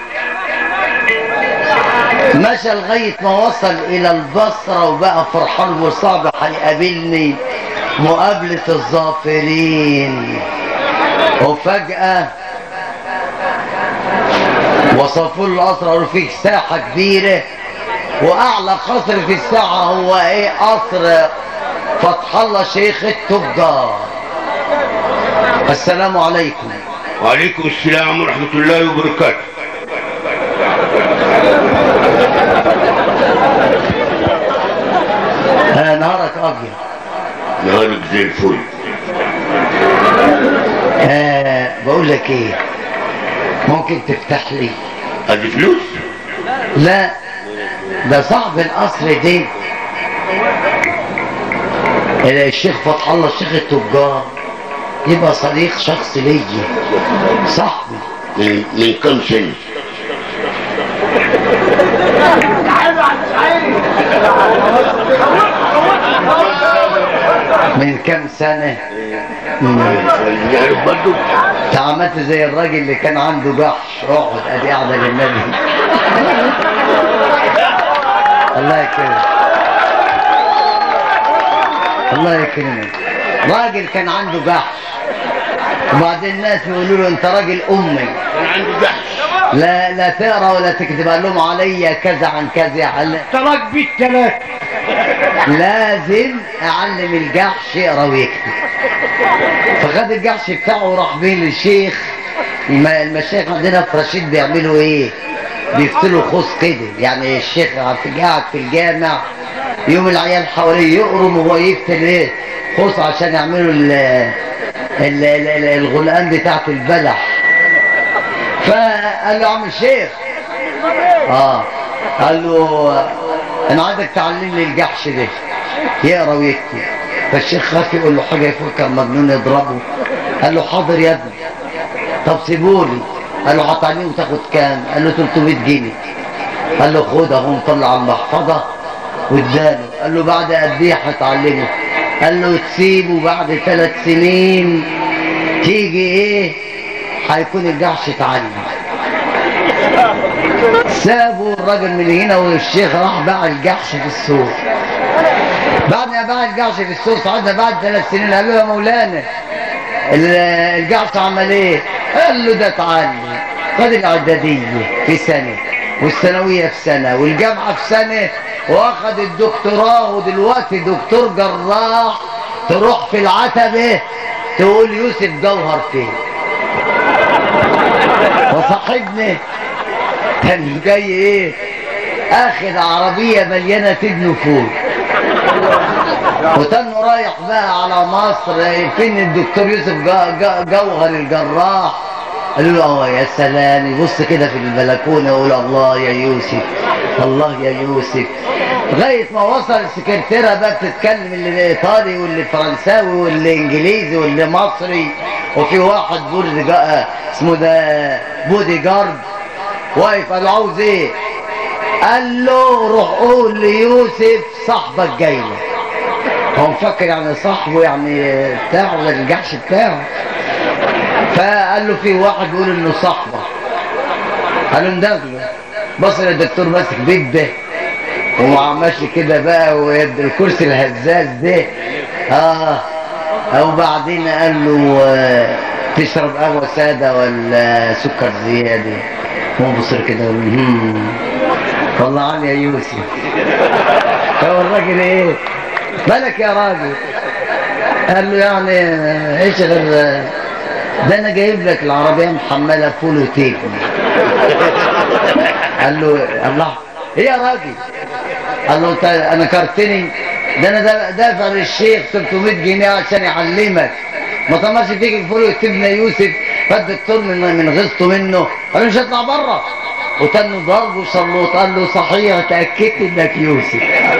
مشى لغاية ما وصل إلى البصرة وبقى فرحان وصعب هيقابلني مقابلة الظافرين وفجأة وصفوا له القصر قالوا فيه ساحة كبيرة واعلى قصر في الساعة هو ايه قصر فتح الله شيخ التجار السلام عليكم وعليكم السلام ورحمة الله وبركاته آه نهارك ابيض نهارك زي الفل آه بقول لك ايه ممكن تفتح لي ادي فلوس لا ده صاحب القصر دي الشيخ فتح الله الشيخ التجار يبقى صديق شخص ليا صاحبي من, من كم سنة من كام سنة مم. يعرف برضه انت عملت زي الراجل اللي كان عنده جحش اقعد ادي قاعدة للنبي الله يكرمك الله يكرمك راجل كان عنده جحش وبعدين الناس يقولوا له انت راجل امي كان عنده جحش لا لا تقرا ولا تكتب قال لهم عليا كذا عن كذا قال تراك بيت ثلاثة لازم اعلم الجحش يقرا ويكتب فخد الجحش بتاعه وراح بيه للشيخ الم- المشايخ عندنا في رشيد بيعملوا ايه بيفتلوا خوص كده يعني الشيخ في قاعد في الجامع يوم العيال حواليه يقرم وهو يفتل ايه خوص عشان يعملوا ال ال- ال- ال- الغلقان بتاعت البلح فقال له عم الشيخ اه قال له انا عايزك تعلمني الجحش ده يقرا ويكتب فالشيخ خاف يقول له حاجه يفكر مجنون يضربه قال له حاضر يا ابني طب سيبولي قال له هتعلمه تاخد كام قال له 300 جنيه قال له خد اهو مطلع المحفظه واداله قال له بعد قد ايه هتعلمه قال له تسيبه بعد ثلاث سنين تيجي ايه هيكون الجحش اتعلم سابوا الراجل من هنا والشيخ راح باع الجحش في السوق بعد ما باع الجحش في السوق صعدنا بعد ثلاث سنين قال له يا مولانا ال- الجحش عمل ايه؟ قال له ده اتعلم خد الاعداديه في سنه والثانويه في سنه والجامعه في سنه واخد الدكتوراه ودلوقتي دكتور جراح تروح في العتبه تقول يوسف جوهر فين وصاحبنا كان جاي ايه اخد عربية مليانة تدنو فوق وتنه رايح بقى على مصر فين الدكتور يوسف جا- جا- جوهر الجراح قالوا له اه يا سلام يبص كده في البلكونه يقول الله يا يوسف الله يا يوسف لغايه ما وصل السكرتيره بقى بتتكلم اللي ايطالي واللي فرنساوي واللي انجليزي واللي مصري وفي واحد بودي جا- اسمه ده بودي جارد واقف قال له عاوز ايه؟ قال له روح قول ليوسف صاحبك جاي لك هو مفكر يعني صاحبه يعني بتاعه ده الجحش بتاعه فقال له في واحد بيقول انه صاحبه قال له ندغله بص الدكتور ماسك بيده ومع ماشي كده بقى ويد الكرسي الهزاز ده اه وبعدين قال له آه، تشرب قهوه ساده ولا سكر زياده هو بص له كده وقال له، "هم، طلعني يا يوسف هو الراجل ايه مالك يا راجل قال له يعني ايش غير ده انا جايب لك العربيه محمله فول وتيك قال له الله ايه يا راجل قال له انت انا كرتني ده انا دا- دافع للشيخ 300 جنيه عشان يعلمك ما طمعش فيك الفول وتبنى يوسف فالدكتور من من غيظته منه قال له مش هطلع بره وتنه ضربه وصلوت قال له صحيح اتاكدت انك يوسف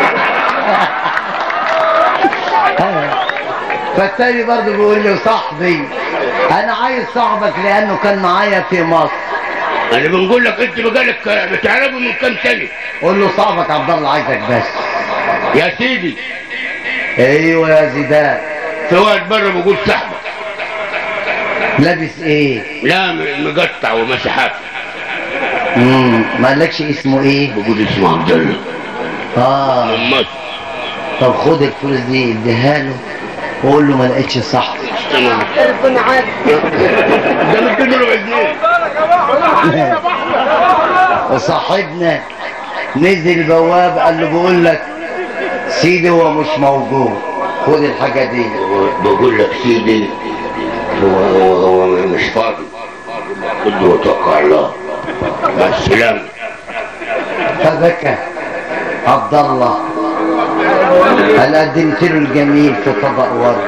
فالتاني برضه بيقول لي صاحبي انا عايز صاحبك لانه كان معايا في مصر انا بنقول لك انت بقالك بتعرفه من كام سنه قول له صاحبك عبد الله عايزك بس يا سيدي ايوه يا زيدان في واحد بره بيقول صاحبك لابس ايه لا م- مقطع وماشي حافي امم ما قالكش اسمه ايه بيقول اسمه عبد الله اه من مصر طب خد الفلوس دي اديها له وقول له ما لقيتش صاحبي تمام ربنا عاد ده مديله له جنيه وصاحبنا نزل بواب قال له بقول لك سيدي هو مش موجود خد الحاجه دي بقول لك سيدي هو هو هو مش فاضي قل له وتوكل على الله مع السلامة فبكى عبد الله هل قدمت له الجميل في طبق ورد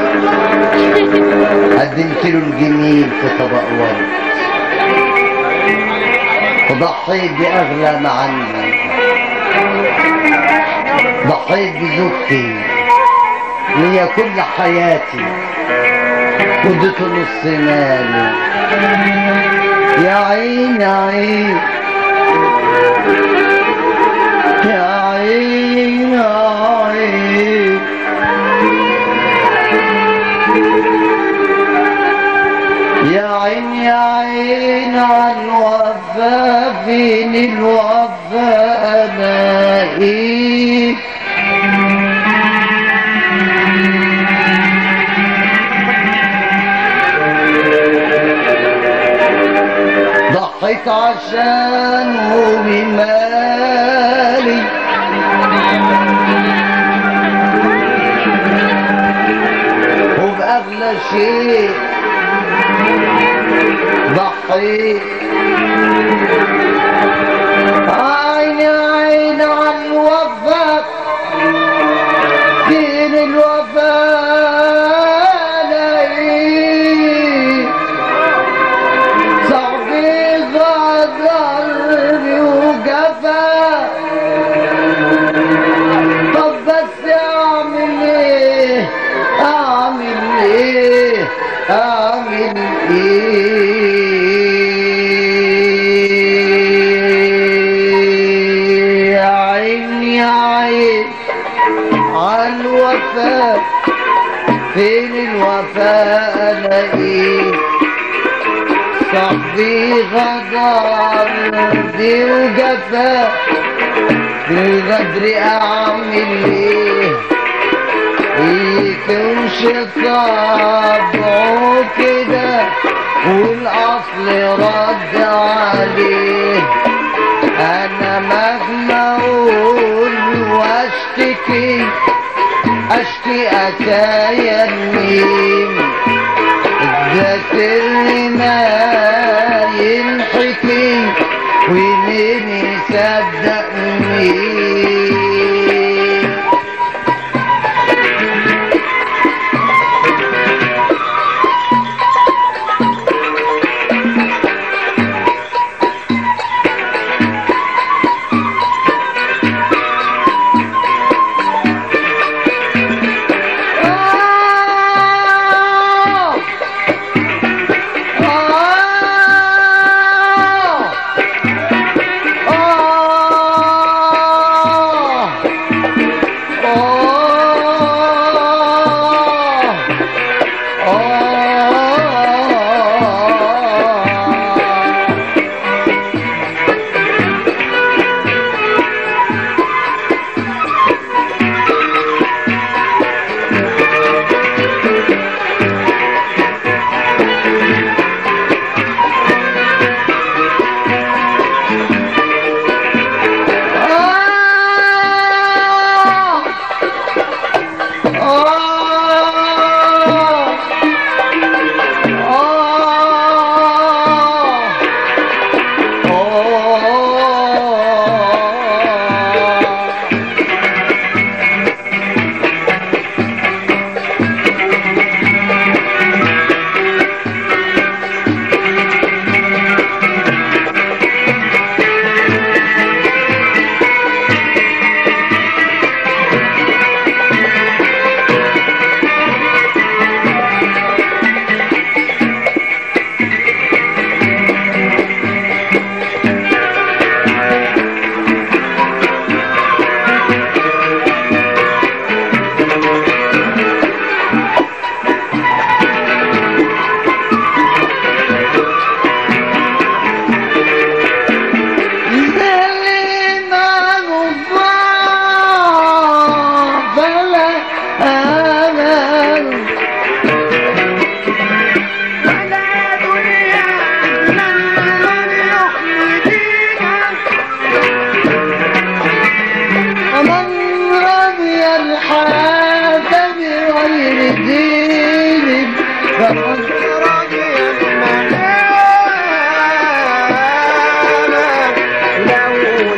قدمت له الجميل في طبق ورد وضحيت بأغلى ما عندي ضحيت بزوجتي هي كل حياتي وديت نص مالي يا عين يا عين يا عين يا عين يا عين يا عين عن وفا فين الوفا الاقيك ضحيت عشانه بمالي وبأغلى شيء ضحيت عيني عين عن الوفا فين الوفا لاقيك صاحبي غدرني وجفا طب بس اعمل ايه اعمل ايه اعمل ايه يا عين يا عين عالوفا فين الوفاء الاقيك صاحبي غدر دي وجفا في الغدر اعمل ايه يكونش طبعه كده والاصل رد عليه انا مهما اقول واشتكي اشكي اتايا مين ده سر ما ينحكي ومين يصدق مين آه آه آه من رضي الحياة بغير دين فقد رضي المنام لو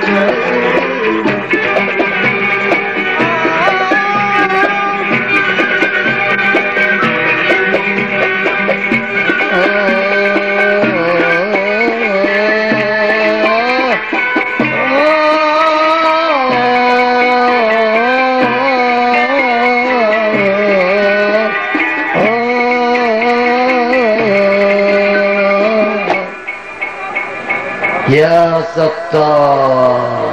يا ستار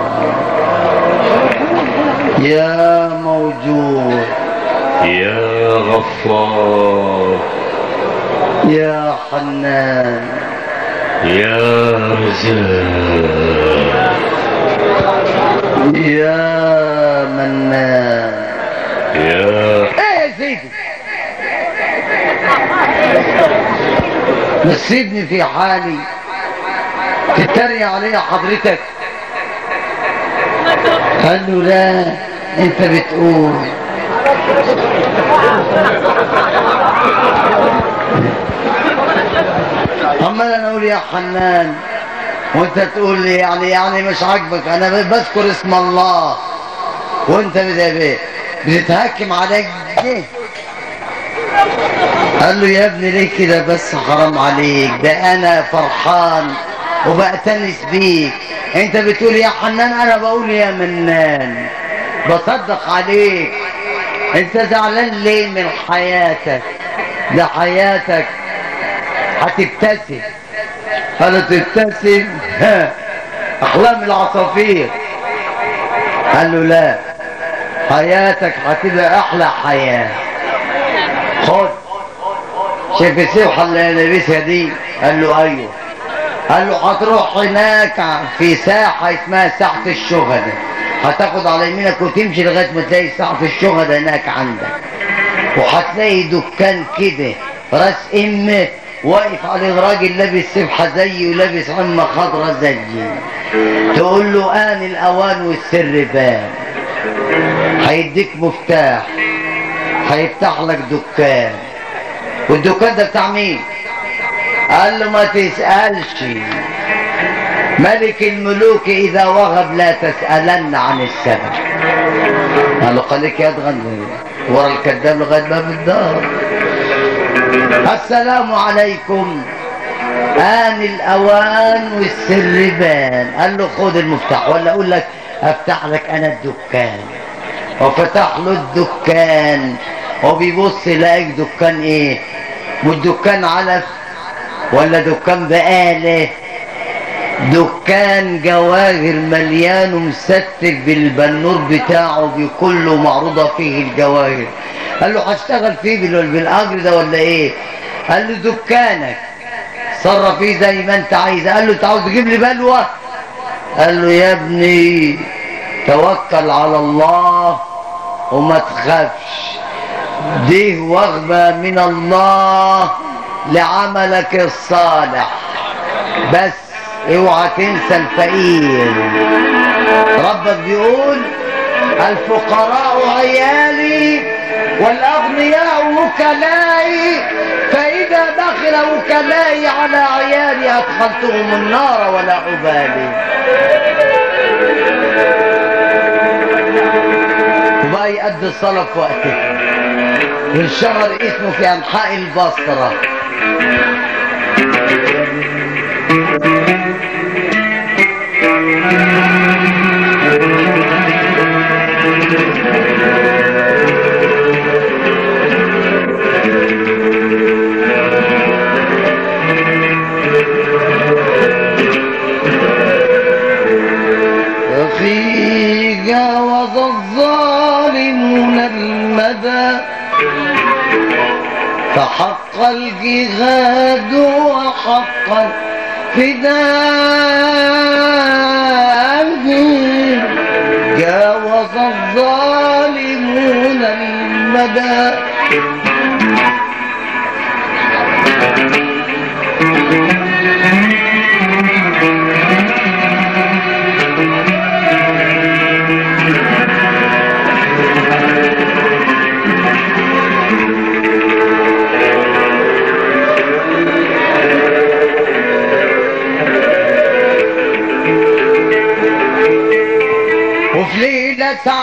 يا موجود يا غفار يا حنان يا رزاق يا منان يا ايه يا سيدي بس سيبني في حالي تتريق عليا حضرتك قال له لا انت بتقول عمال انا اقول يا حنان وانت تقول لي يعني يعني مش عاجبك انا بذكر اسم الله وانت بت- بتتهكم عليك ليه قال له يا ابني ليه كده بس حرام عليك ده انا فرحان وبأتنس بيك انت بتقول يا حنان انا بقول يا منان بصدق عليك انت زعلان ليه من حياتك ده حياتك هتبتسم قالوا تبتسم ها، احلام العصافير قال له لا حياتك هتبقى احلى حياه خد شايف السبحه اللي لابسها دي قال له ايوه قال له هتروح هناك في ساحه اسمها ساحه الشهداء هتاخد على يمينك وتمشي لغايه ما تلاقي ساحه الشهداء هناك عندك وهتلاقي دكان كده راس امه واقف عليه راجل لابس سبحه زيي ولابس عمه خضرا زيي تقول له ان الاوان والسر بان هيديك مفتاح هيفتح لك دكان والدكان ده بتاع مين قال له ما تسألش ملك الملوك إذا وهب لا تسألن عن السبب قال له خليك يضغن ورا الكذاب لغاية باب الدار السلام عليكم آن الأوان والسر بان قال له خد المفتاح ولا أقول لك أفتح لك أنا الدكان وفتح له الدكان وبيبص يلاقيك دكان إيه والدكان علف ولا دكان بقالة دكان جواهر مليان ومستف بالبنور بتاعه بكله معروضة فيه الجواهر قال له هشتغل فيه بال- بالاجر ده ولا ايه قال له دكانك صرف فيه زي ما انت عايز قال له انت عاوز تجيب لي بلوه قال له يا ابني توكل على الله وما تخافش دي وغبة من الله لعملك الصالح بس اوعى تنسى الفقير ربك بيقول الفقراء عيالي والاغنياء وكلائي فاذا دخل وكلائي على عيالي ادخلتهم النار ولا ابالي وبقى يأدي الصلاة في وقتها والشهر اسمه في أنحاء البصرة في جاوز الظالمون المدى فحق الجهاد وحق الفداء جاوز الظالمون المدى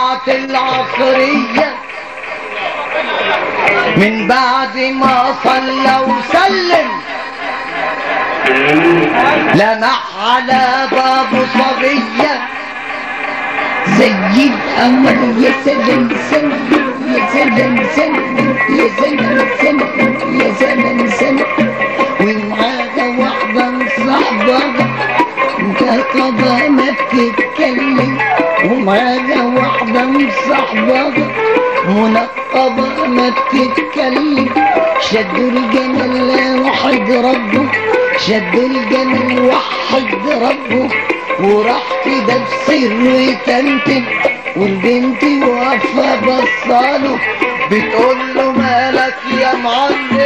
ساعة العصرية من بعد ما صلى وسلم لمح على باب صبية زي القمر يا سلام سلام يا سلام سلام يا سلام سلام يا سلام سلام ومعاها واحدة مصاحبة مكتبة ما بتتكلم ومعاها واحدة مصاحبة منقبة ما بتتكلم شدوا الجمل وحد ربه شدوا الجمل وحد ربه وراح كده بسر تمتم والبنت واقفة بصاله بتقول له مالك يا معلم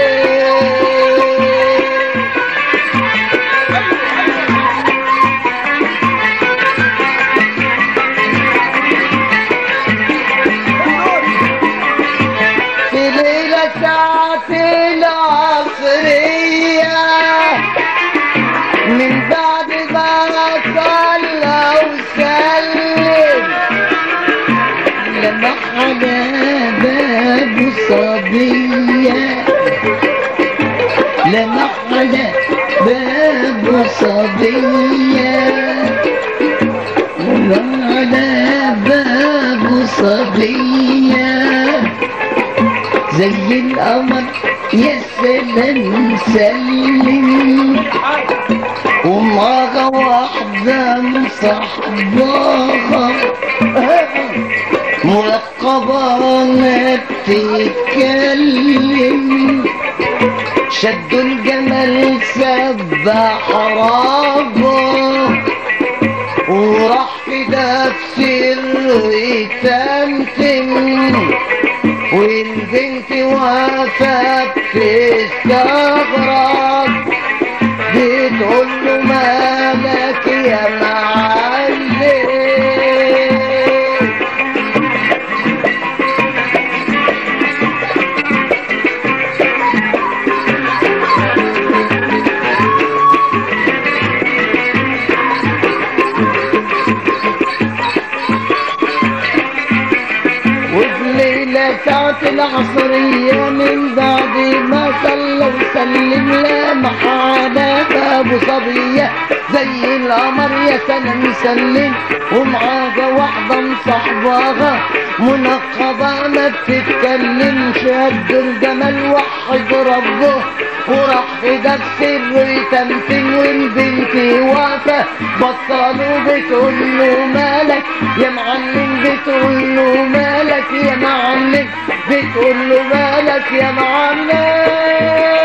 في ليلة ساعة العصرية من بعد ما صلى وسلم لمح على باب صبية لمح على باب صبية لمح على باب صبية زي القمر يا سلام سلم ومعاها واحدة مصاحباها ملقبة ما بتتكلم شدوا الجمل سبح ربه وراح كده في سر تمتم والبنت واقفة بتستغرب بتقول له مالك يا معلم وفي ليلة ساعة العصرية من بعد ما صلى وسلم لمح على باب صبية زي القمر يا سلام سلم ومعاها واحدة مصاحباها منقبة ما بتتكلم شد الجمل وحد ربه وراح في ده السر تمثل والبنت واقفة بطلوا بتقول له مالك يا معلم بتقول له مالك يا معلم بتقول له مالك يا معلم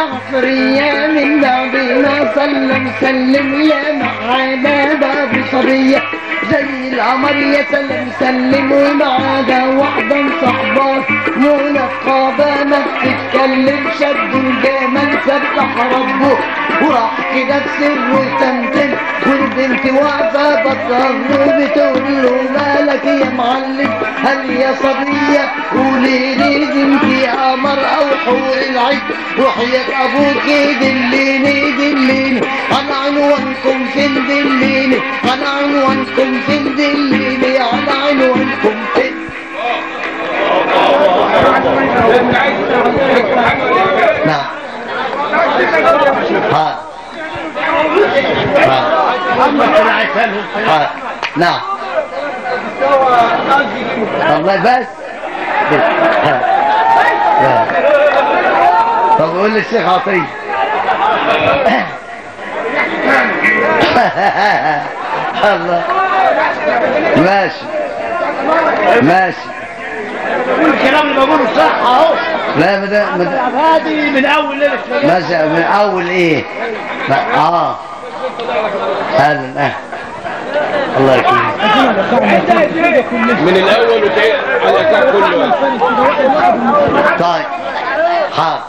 عصرية من بعد ما سلم سلم يا معانا باب صبية زي القمر يا سلم سلم ومعانا واحدة صحبان منقبة ما بتتكلم شد الجمال سبح ربه وراح كده بسر وتمثل والبنت واقفة بتصغر بتقول له مالك يا معلم هل يا صبية قولي لي بنتي قمر او حور العين وحياة ابوك دليني دليني على عنوانكم فين دليني على عنوانكم فين دليني على عنوانكم فين نعم ها ها ها نعم الله بس ها. ها. طب قول للشيخ عطية الله ماشي ماشي الكلام اللي بقوله صح اهو لا مدى مدى هذه من اول ليله ماشي من اول ايه ما- اه اهلا اهلا الله يكرمك من الاول وتلاقي على الاساس كله طيب حاضر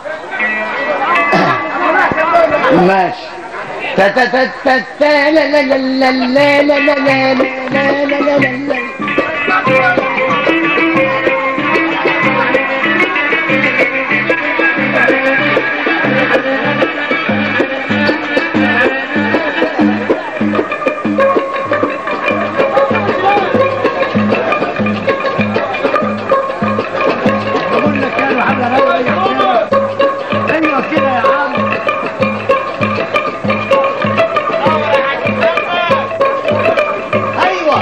ماشي تا تا تا تا تا لا لا لا لا لا لا لا لا لا لا لا لا لا بقول لك كانوا حاجه روعه ايوه كده يا عم ايوه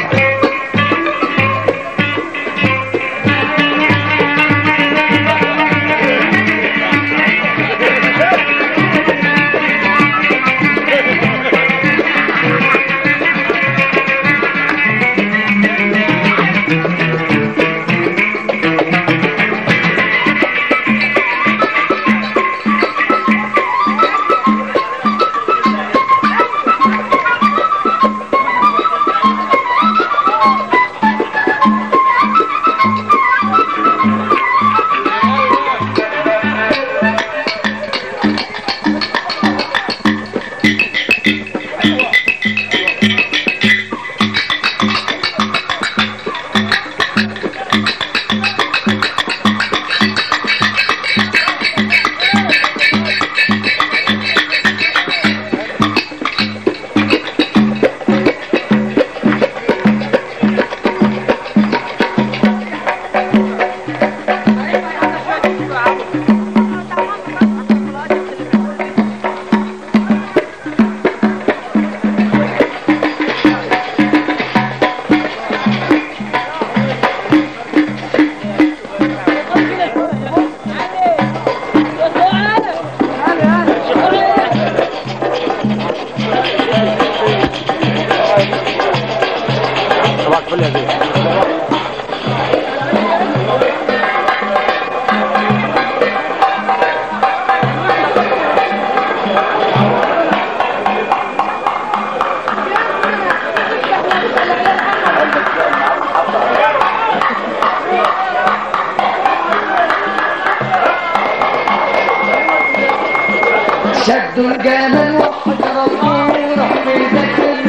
شدوا الجمل وحجر الطور في ذكر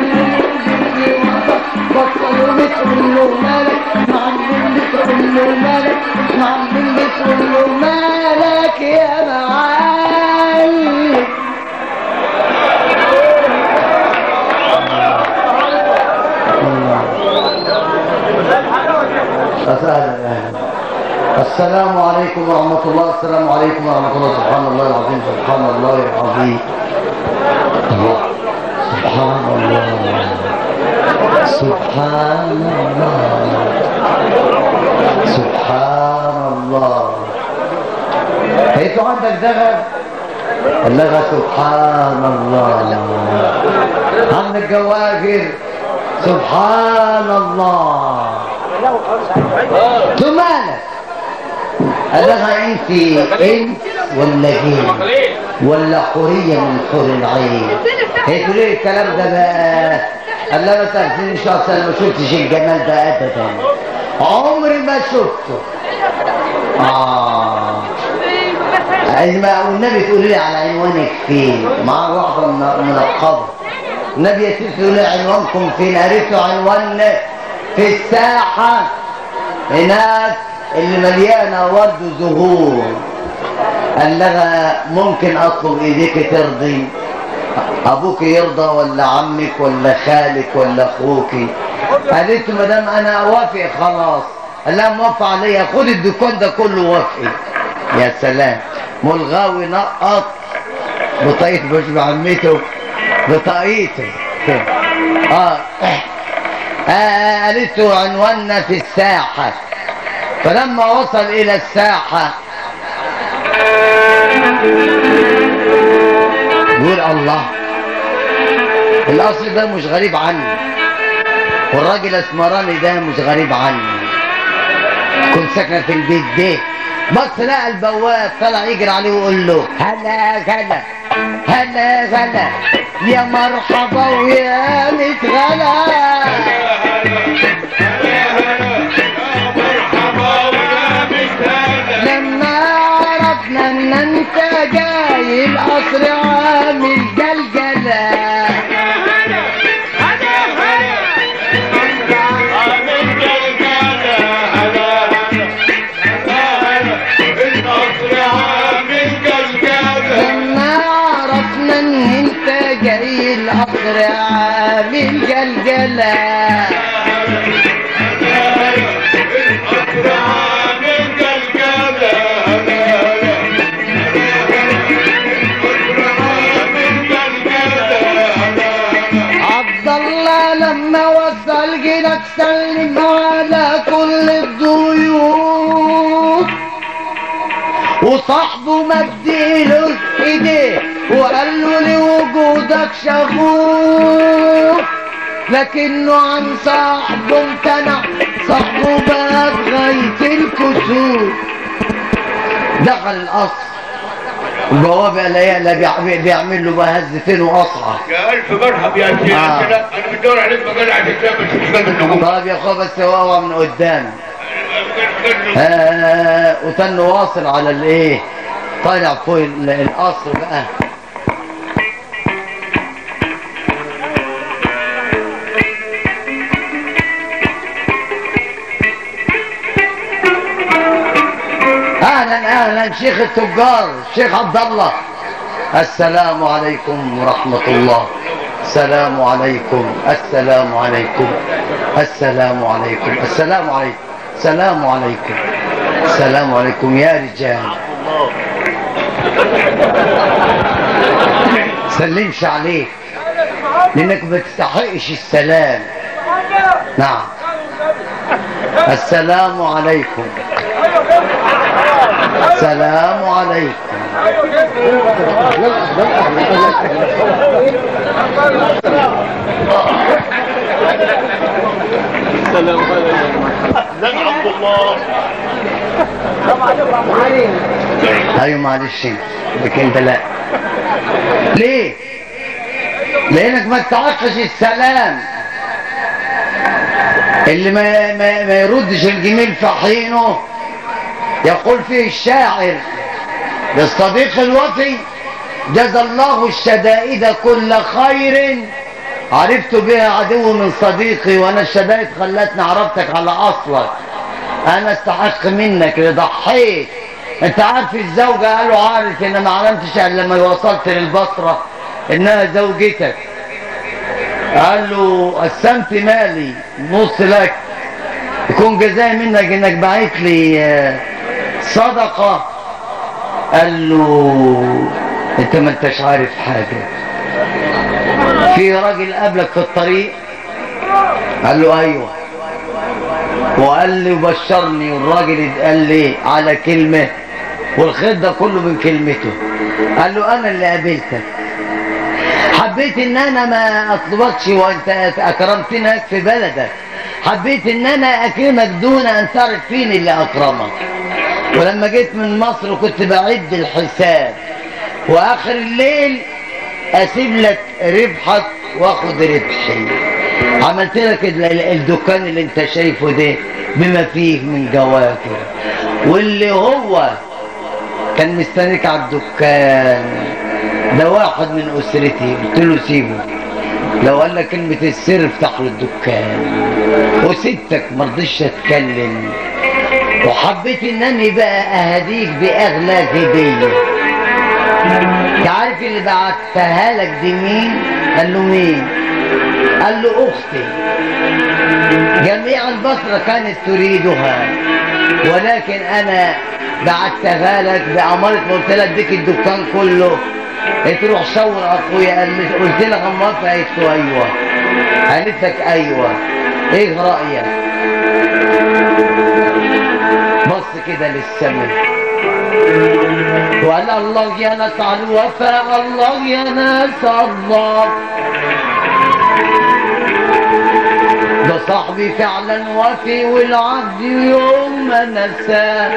بطلوا بتقول له مالك معلم بتقول له مالك معلم بتقول له مالك يا معلم أسأل السلام عليكم ورحمة الله السلام عليكم ورحمة الله سبحان الله العظيم سبحان الله العظيم الله سبحان الله سبحان الله سبحان الله لقيتوا عندك دغل اللغة سبحان الله عندك جواجر سبحان الله ثم مالك قال لها انت انت ولا جن ولا حورية من حور العين هي تقول ايه الكلام ده بقى قال لها ما تأذيني شخص انا ما شفتش الجمال ده ابدا عمري ما شفته اه عايز ما والنبي تقول لي على عنوانك فين مع واحدة من- منقبة النبي يا سيدي تقول لي عنوانكم فين عرفتوا عنواننا في الساحة هناك اللي مليانة ورد وزهور قال لها ممكن اطلب ايديك ترضي ابوك يرضى ولا عمك ولا خالك ولا اخوك قالت له مدام انا اوافق خلاص قال لها موافق عليا خد الدكان ده كله وافقي يا سلام ملغاوي نقط بطاقية مش بعمته بطاقيته اه آه، قالت له عنواننا في الساحة فلما وصل إلى الساحة يقول الله الأصل ده مش غريب عني والراجل اسمراني ده مش غريب عني كنت ساكنة في البيت ده بص لقى البواب طلع يجري عليه ويقول له هلا هلا هلا هلا يا مرحبا ويا متغلا لما عرفنا ان انت جاي القصر عامل جلجلة لما عرفنا ان انت جاي القصر عامل جلجلة عبد الله لما وصل جيلك سلم على كل الضيوف وصاحبه مديله ايديه وقال له لوجودك شغوف لكنه عن صاحبه امتنع صاحبه بقى بغاية الكسوف دخل القصر البوابة لا لا بيعمل, بيعمل له بقى هزتين وقصعة يا الف مرحب يا سيدي آه. انا بدور عليك مجال عشان تعمل شباب النجوم طيب يا اخويا بس هو هو من قدام آه وتن واصل على الايه طالع فوق ال- القصر بقى اهلا اهلا شيخ التجار شيخ عبد الله السلام عليكم ورحمة الله السلام عليكم السلام عليكم السلام عليكم السلام عليكم السلام عليكم السلام عليكم يا رجال سلمش عليك لانك ما تستحقش السلام نعم السلام عليكم السلام عليكم لن عبد الله ايوه معلش لكن انت لا ليه لانك ما تستحقش السلام اللي ما, ما, ما يردش الجميل في حينه يقول فيه الشاعر للصديق الوفي جزى الله الشدائد كل خير عرفت بها عدو من صديقي وانا الشدائد خلتني عرفتك على اصلك انا استحق منك اللي ضحيت انت عارف الزوجة قالوا عارف ان ما علمتش الا لما وصلت للبصرة انها زوجتك قال له قسمت مالي نص لك يكون جزاء منك انك بعت لي آه، صدقة قال له انت ما انتش عارف حاجة في راجل قابلك في الطريق قال له ايوه وقال لي وبشرني والراجل قال لي على كلمة والخير ده كله من كلمته قال له انا اللي قابلتك حبيت ان انا ما اطلبكش وانت اكرمتنك في بلدك حبيت ان انا اكرمك دون ان تعرف فين اللي اكرمك ولما جيت من مصر كنت بعد الحساب واخر الليل اسيب لك ربحك واخد ربحي عملت لك ال- ال- الدكان اللي انت شايفه ده بما فيه من جواكر واللي هو كان مستنيك على الدكان ده واحد من اسرتي قلت له سيبه لو قال لك كلمة السر افتح له الدكان وسبتك مرضيش اتكلم وحبيت انني بقى اهديك باغلى هديه انت عارف اللي بعتها لك دي مين قال له مين قال له اختي جميع البصرة كانت تريدها ولكن انا بعتها لك بأمارة ما قلت لها اديك الدكان كله تروح شاور اخويا قال لي قلت لها موافقة قالت له ايوه قالت لك ايوه ايه رأيك بص كده للسماء وقال الله يا ناس على الوفاء الله يا ناس الله ده صاحبي فعلا وفي والعبد يوم ما نساه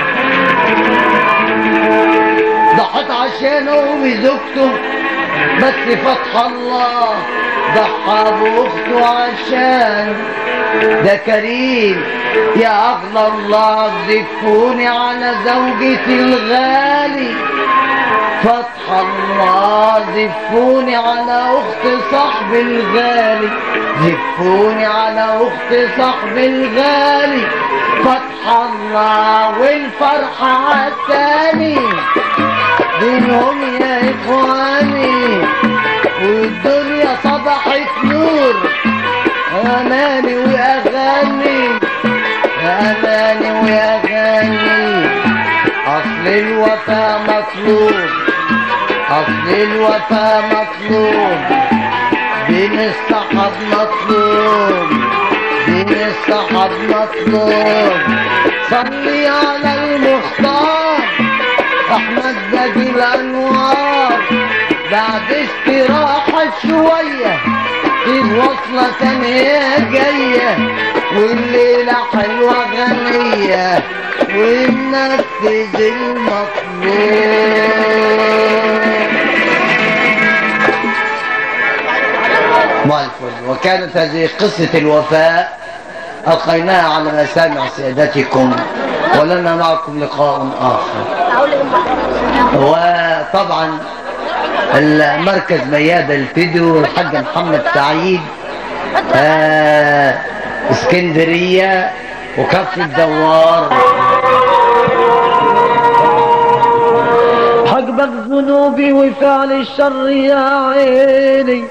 ضحت عشانه وبزوجته بس فتح الله ضحى باخته عشان ده كريم يا اغلى الله زفوني على زوجتي الغالي فتح الله زفوني على اخت صاحبي الغالي زفوني على اخت صاحبي الغالي فتح الله والفرحة عالتاني دينهم يا اخواني والدنيا صبحت نور اماني واغاني اماني واغاني اصل الوفا مطلوب اصل الوفا مطلوب دين الصحب مطلوب دين الصحب مطلوب صلي على المختار احمد باقي الانوار بعد استراحة شوية في وصلة تانية جاية والليلة حلوة غنية وننفذ المطلوب ما الفل وكانت هذه قصة الوفاء ألقيناها على مسامع سيادتكم ولنا معكم لقاء آخر وطبعا المركز ميادة الفيديو الحاج محمد سعيد آه اسكندرية وكفر الدوار حقبك ذنوبي وفعل الشر يا عيني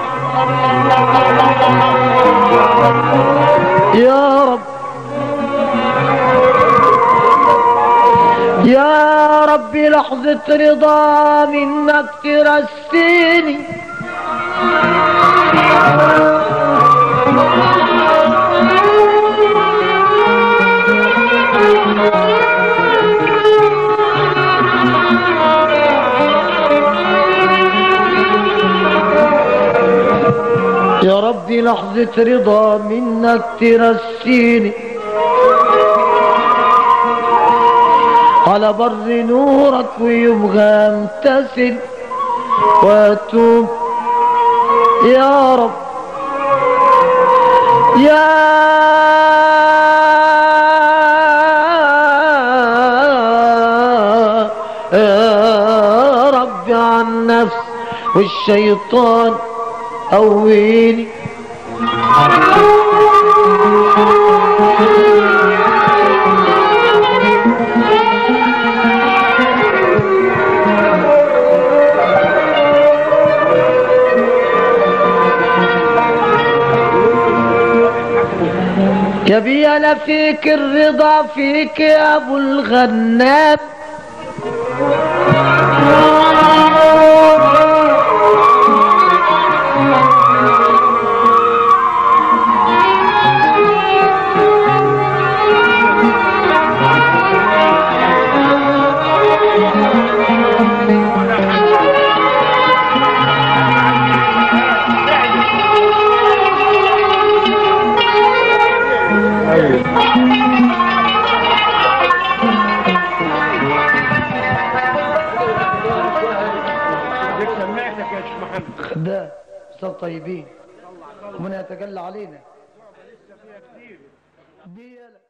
يا رب يا ربي لحظة رضا منك ترسيني يا ربي لحظة رضا منك ترسيني على بر نورك ويبغى امتثل واتوب يا رب يا يا رب عن نفس والشيطان قويني يا بي انا فيك الرضا فيك يا ابو الغنام خدمتك يا شيخ محمد خدام صوت طيبين ربنا يتجلى علينا دي يلا.